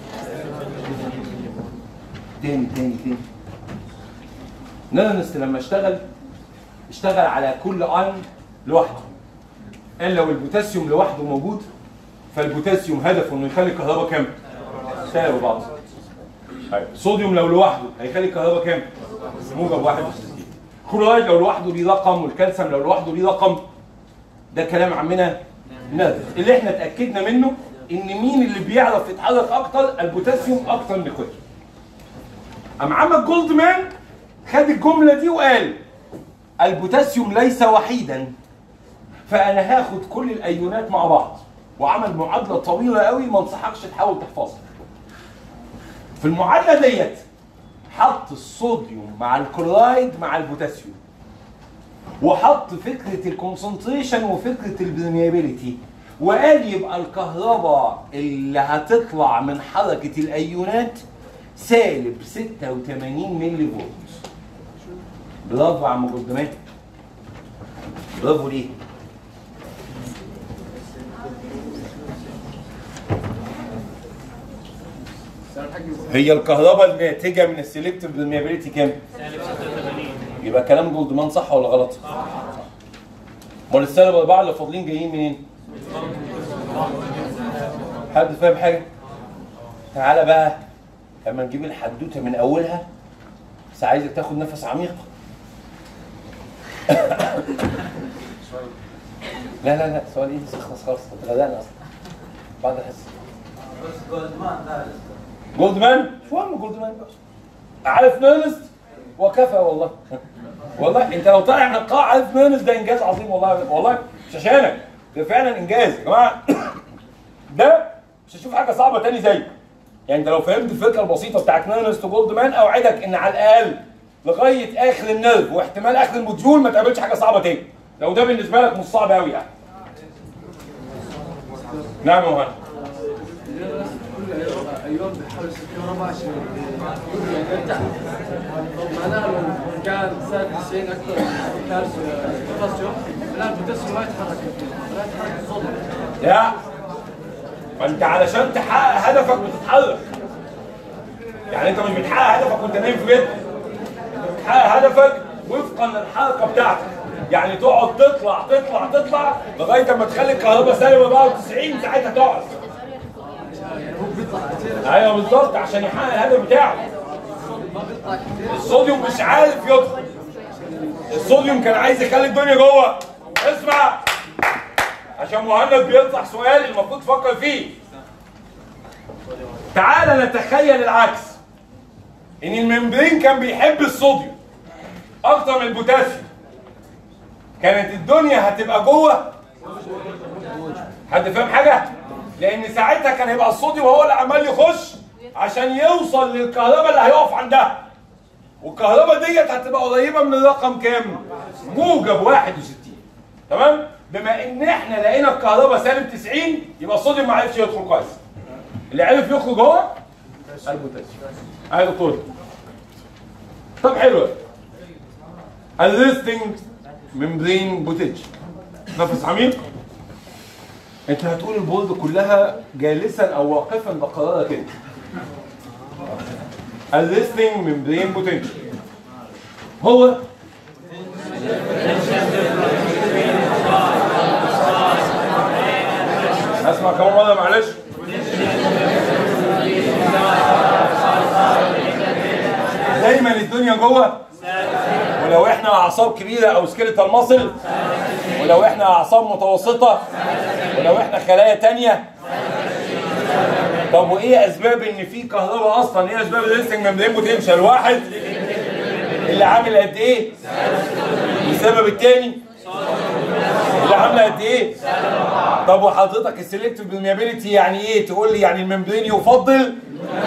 تاني تاني تاني نيرنست لما اشتغل اشتغل على كل ايون لوحده قال لو البوتاسيوم لوحده موجود فالبوتاسيوم هدفه انه يخلي الكهرباء كام؟ سالب بعض أيوة. الصوديوم لو لوحده هيخلي الكهرباء كام؟ موجب 61 كلورايد لو لوحده ليه رقم والكالسيوم لو لوحده ليه رقم ده كلام عمنا نادر اللي احنا اتاكدنا منه ان مين اللي بيعرف يتحرك اكتر البوتاسيوم اكتر من الكويت قام عمل جولدمان خد الجمله دي وقال البوتاسيوم ليس وحيدا فانا هاخد كل الايونات مع بعض وعمل معادله طويله قوي ما انصحكش تحاول تحفظها في المعادله ديت حط الصوديوم مع الكلورايد مع البوتاسيوم وحط فكره الكونسنتريشن وفكره البرميابيليتي وقال يبقى الكهرباء اللي هتطلع من حركه الايونات سالب 86 ملي فولت برافو يا عم قدامات برافو ليه؟ هي الكهرباء الناتجه من السيلكتيف برميابيليتي كام؟ يبقى كلام جولدمان صح ولا غلط؟ صح امال السالب اربعه اللي فاضلين جايين منين؟ حد فاهم حاجه؟ تعالى بقى لما نجيب الحدوته من اولها بس عايزك تاخد نفس عميق لا لا لا سؤال ايه بس خلاص خلاص اتغدانا اصلا بعد الحصه جولدمان شو هم جولدمان عارف نيرنست وكفى والله والله انت لو طالع من القاعه عارف نيرنست ده انجاز عظيم والله والله مش عشانك ده فعلا انجاز يا جماعه ده مش هتشوف حاجه صعبه تاني زيه يعني انت لو فهمت الفكره البسيطه بتاعت نيرنست وجولدمان اوعدك ان على الاقل لغايه اخر النيرف واحتمال اخر الموديول ما تقابلش حاجه صعبه تاني لو ده بالنسبه لك مش صعب قوي يعني نعم يا مهند ايام بحاول الكهرباء عشان يرجع معناها لو كان سالب 90 اكثر كالسيوم بوتاسيوم الان البوتاسيوم ما يتحرك لا يتحرك الصوديوم لا ما انت علشان تحقق هدفك بتتحرك يعني انت مش بتحقق هدفك وانت نايم في بيتك انت بتحقق هدفك وفقا للحركه بتاعتك يعني تقعد تطلع تطلع تطلع لغايه اما تخلي الكهرباء سالب 94 ساعتها تقعد ايوه بالظبط عشان يحقق الهدف بتاعه الصوديوم مش عارف يدخل الصوديوم كان عايز يخلي الدنيا جوه اسمع عشان مهند بيطرح سؤال المفروض تفكر فيه تعال نتخيل العكس ان الممبرين كان بيحب الصوديوم اكتر من البوتاسيوم كانت الدنيا هتبقى جوه حد فاهم حاجه لان ساعتها كان هيبقى الصوديوم هو اللي عمال يخش عشان يوصل للكهرباء اللي هيقف عندها والكهرباء ديت هتبقى قريبه من الرقم كام موجب 61 تمام بما ان احنا لقينا الكهرباء سالب 90 يبقى الصوديوم ما عرفش يدخل كويس اللي عرف يخرج هو البوتاسيوم ايوه دكتور طب حلو الريستنج ممبرين بوتنشال نفس عميق انت هتقول البولد كلها جالسا او واقفا ده قرارك انت الريستنج ممبرين بوتنشال هو اسمع كمان مره معلش دايما الدنيا جوه ولو احنا اعصاب كبيره او سكيلتال ماسل ولو احنا اعصاب متوسطه ولو احنا خلايا تانية طب وايه اسباب ان في كهرباء اصلا ايه اسباب الريستنج ممبرين بوتنشال واحد اللي عامل قد ايه والسبب التاني اللي عامله قد ايه طب وحضرتك السلكتيف برميابيلتي يعني ايه تقول لي يعني الممبرين يفضل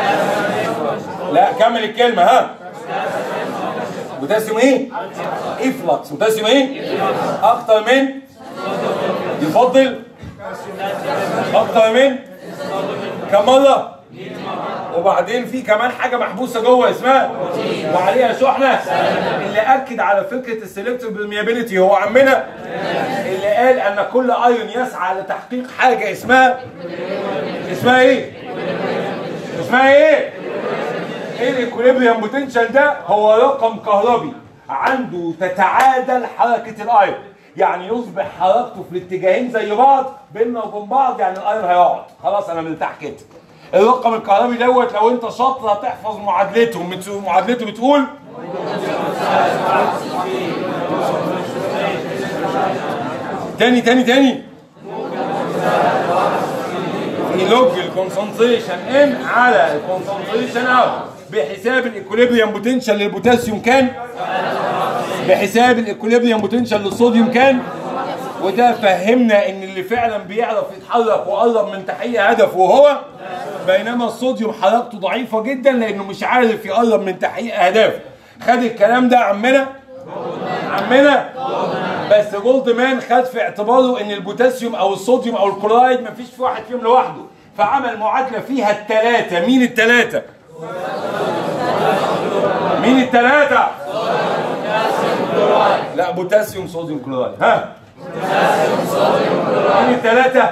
لا كمل الكلمه ها بوتاسيوم ايه افلكس بوتاسيوم ايه اكتر من يفضل اكتر من كم مره وبعدين في كمان حاجه محبوسه جوه اسمها وعليها شحنه اللي اكد على فكره السلكتيف برميابيلتي هو عمنا اللي قال ان كل ايون يسعى لتحقيق حاجه اسمها اسمها ايه اسمها ايه ايه الاكوليبريم بوتنشال ده هو رقم كهربي عنده تتعادل حركه الايون يعني يصبح حركته في الاتجاهين زي بعض بيننا وبين بعض يعني الايون هيقعد خلاص انا مرتاح كده الرقم الكهربي دوت لو انت شاطر هتحفظ معادلته مت- معادلته بتقول تاني تاني تاني يلوج الكونسنتريشن ان على الكونسنتريشن اوت بحساب الاكوليبريم بوتنشال للبوتاسيوم كان بحساب الاكوليبريم بوتنشال للصوديوم كان وده فهمنا ان اللي فعلا بيعرف يتحرك وقرب من تحقيق هدفه وهو بينما الصوديوم حركته ضعيفه جدا لانه مش عارف يقرب من تحقيق اهدافه خد الكلام ده عمنا عمنا بس جولد مان خد في اعتباره ان البوتاسيوم او الصوديوم او الكلورايد مفيش في واحد فيهم لوحده فعمل معادله فيها الثلاثه مين الثلاثه مين الثلاثه لا بوتاسيوم صوديوم كلورايد ها مين الثلاثه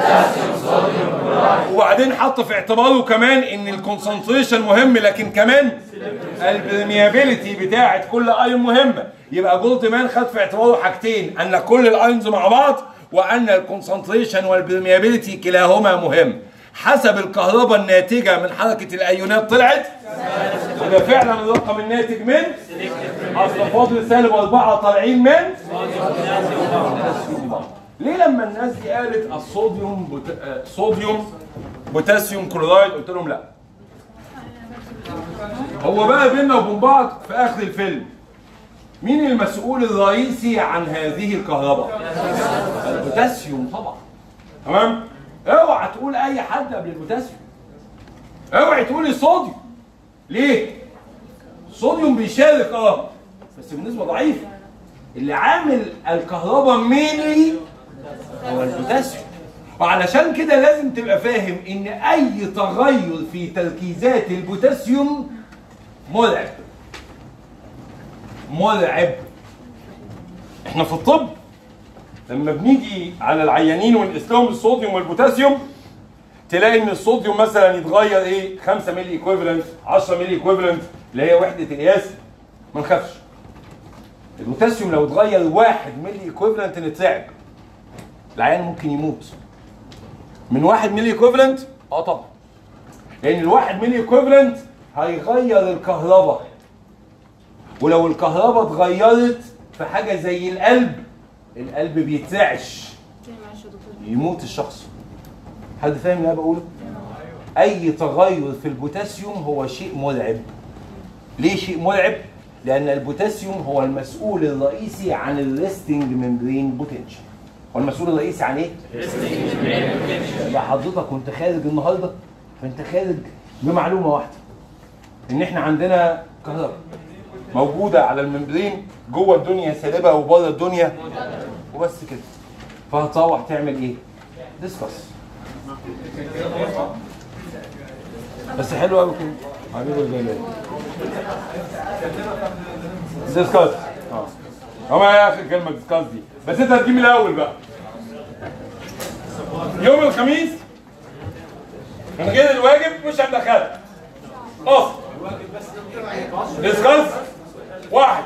وبعدين حط في اعتباره كمان ان الكونسنتريشن مهم لكن كمان البرميابيليتي بتاعت كل ايون مهمه يبقى جولد مان خد في اعتباره حاجتين ان كل الايونز مع بعض وان الكونسنتريشن والبرميابيليتي كلاهما مهم حسب الكهرباء الناتجه من حركه الايونات طلعت وده فعلا الرقم الناتج من اصل فاضل سالب اربعه طالعين من ليه لما الناس دي قالت الصوديوم بوت... آه، صوديوم بوتاسيوم كلورايد قلت لهم لا هو بقى بيننا وبين بعض في اخر الفيلم مين المسؤول الرئيسي عن هذه الكهرباء البوتاسيوم طبعا تمام اوعى تقول اي حد قبل البوتاسيوم اوعى تقول الصوديوم ليه الصوديوم بيشارك اه بس بنسبه ضعيفه اللي عامل الكهرباء مينلي هو البوتاسيوم وعلشان كده لازم تبقى فاهم ان اي تغير في تركيزات البوتاسيوم مرعب مرعب احنا في الطب لما بنيجي على العيانين ونقيس لهم الصوديوم والبوتاسيوم تلاقي ان الصوديوم مثلا يتغير ايه 5 ملي ايكويفالنت 10 ملي ايكويفالنت اللي هي وحده القياس ما نخافش البوتاسيوم لو اتغير 1 ملي ايكويفالنت نترعب العيان ممكن يموت من 1 ملي ايكويفالنت اه طبعا لان الواحد ملي ايكويفالنت هيغير الكهرباء ولو الكهرباء اتغيرت في حاجه زي القلب القلب بيترعش يموت الشخص حد فاهم اللي انا بقوله اي تغير في البوتاسيوم هو شيء مرعب ليه شيء مرعب لان البوتاسيوم هو المسؤول الرئيسي عن الريستنج ممبرين بوتنشال هو المسؤول الرئيسي عن ايه يبقى حضرتك وانت خارج النهارده فانت خارج بمعلومه واحده ان احنا عندنا كهرباء موجوده على الممبرين جوه الدنيا سالبه وبره الدنيا وبس كده فهتروح تعمل ايه؟ ديسكس بس حلو قوي كده عامله زي ديسكس اه هو يا اخي كلمه ديسكاس دي بس انت هتجيب من الاول بقى يوم الخميس من غير الواجب مش هندخلها اصل ديسكاس واحد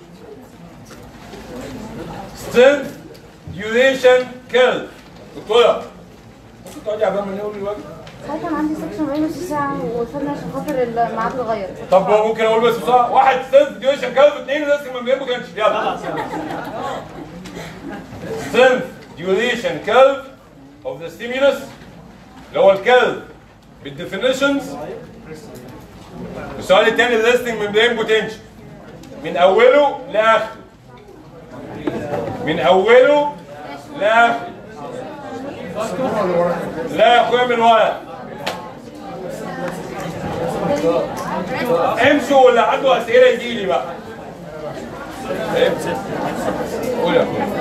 strength duration curve دكتوره ممكن تقعدي عبال ما نقول الواجب ساعتها كان عندي سكشن بقالي نص ساعة وقفلنا عشان خاطر الميعاد اتغير طب هو ممكن اقول بس بسرعه واحد strength duration curve اثنين رسم من ما كانش يلا strength duration curve of the stimulus اللي هو الكيرف بالديفينيشنز السؤال الثاني الريستنج ممبرين بوتنشال من اوله لاخره من اوله لاخره لا يا اخويا من ورا امشوا واللي عنده اسئله يجي لي بقى فهمت؟ قول يا اخويا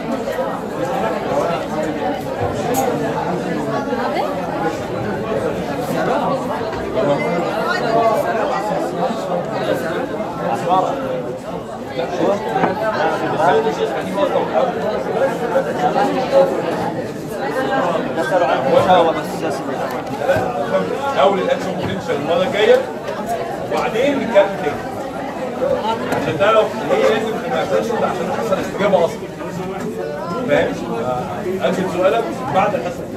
اول الاكشن بوتنشال المره الجايه وبعدين نتكلم تاني عشان تعرف هي لازم تبقى اكشن عشان تحصل استجابه اصلا فاهم؟ آه، اجل سؤالك بعد الحصه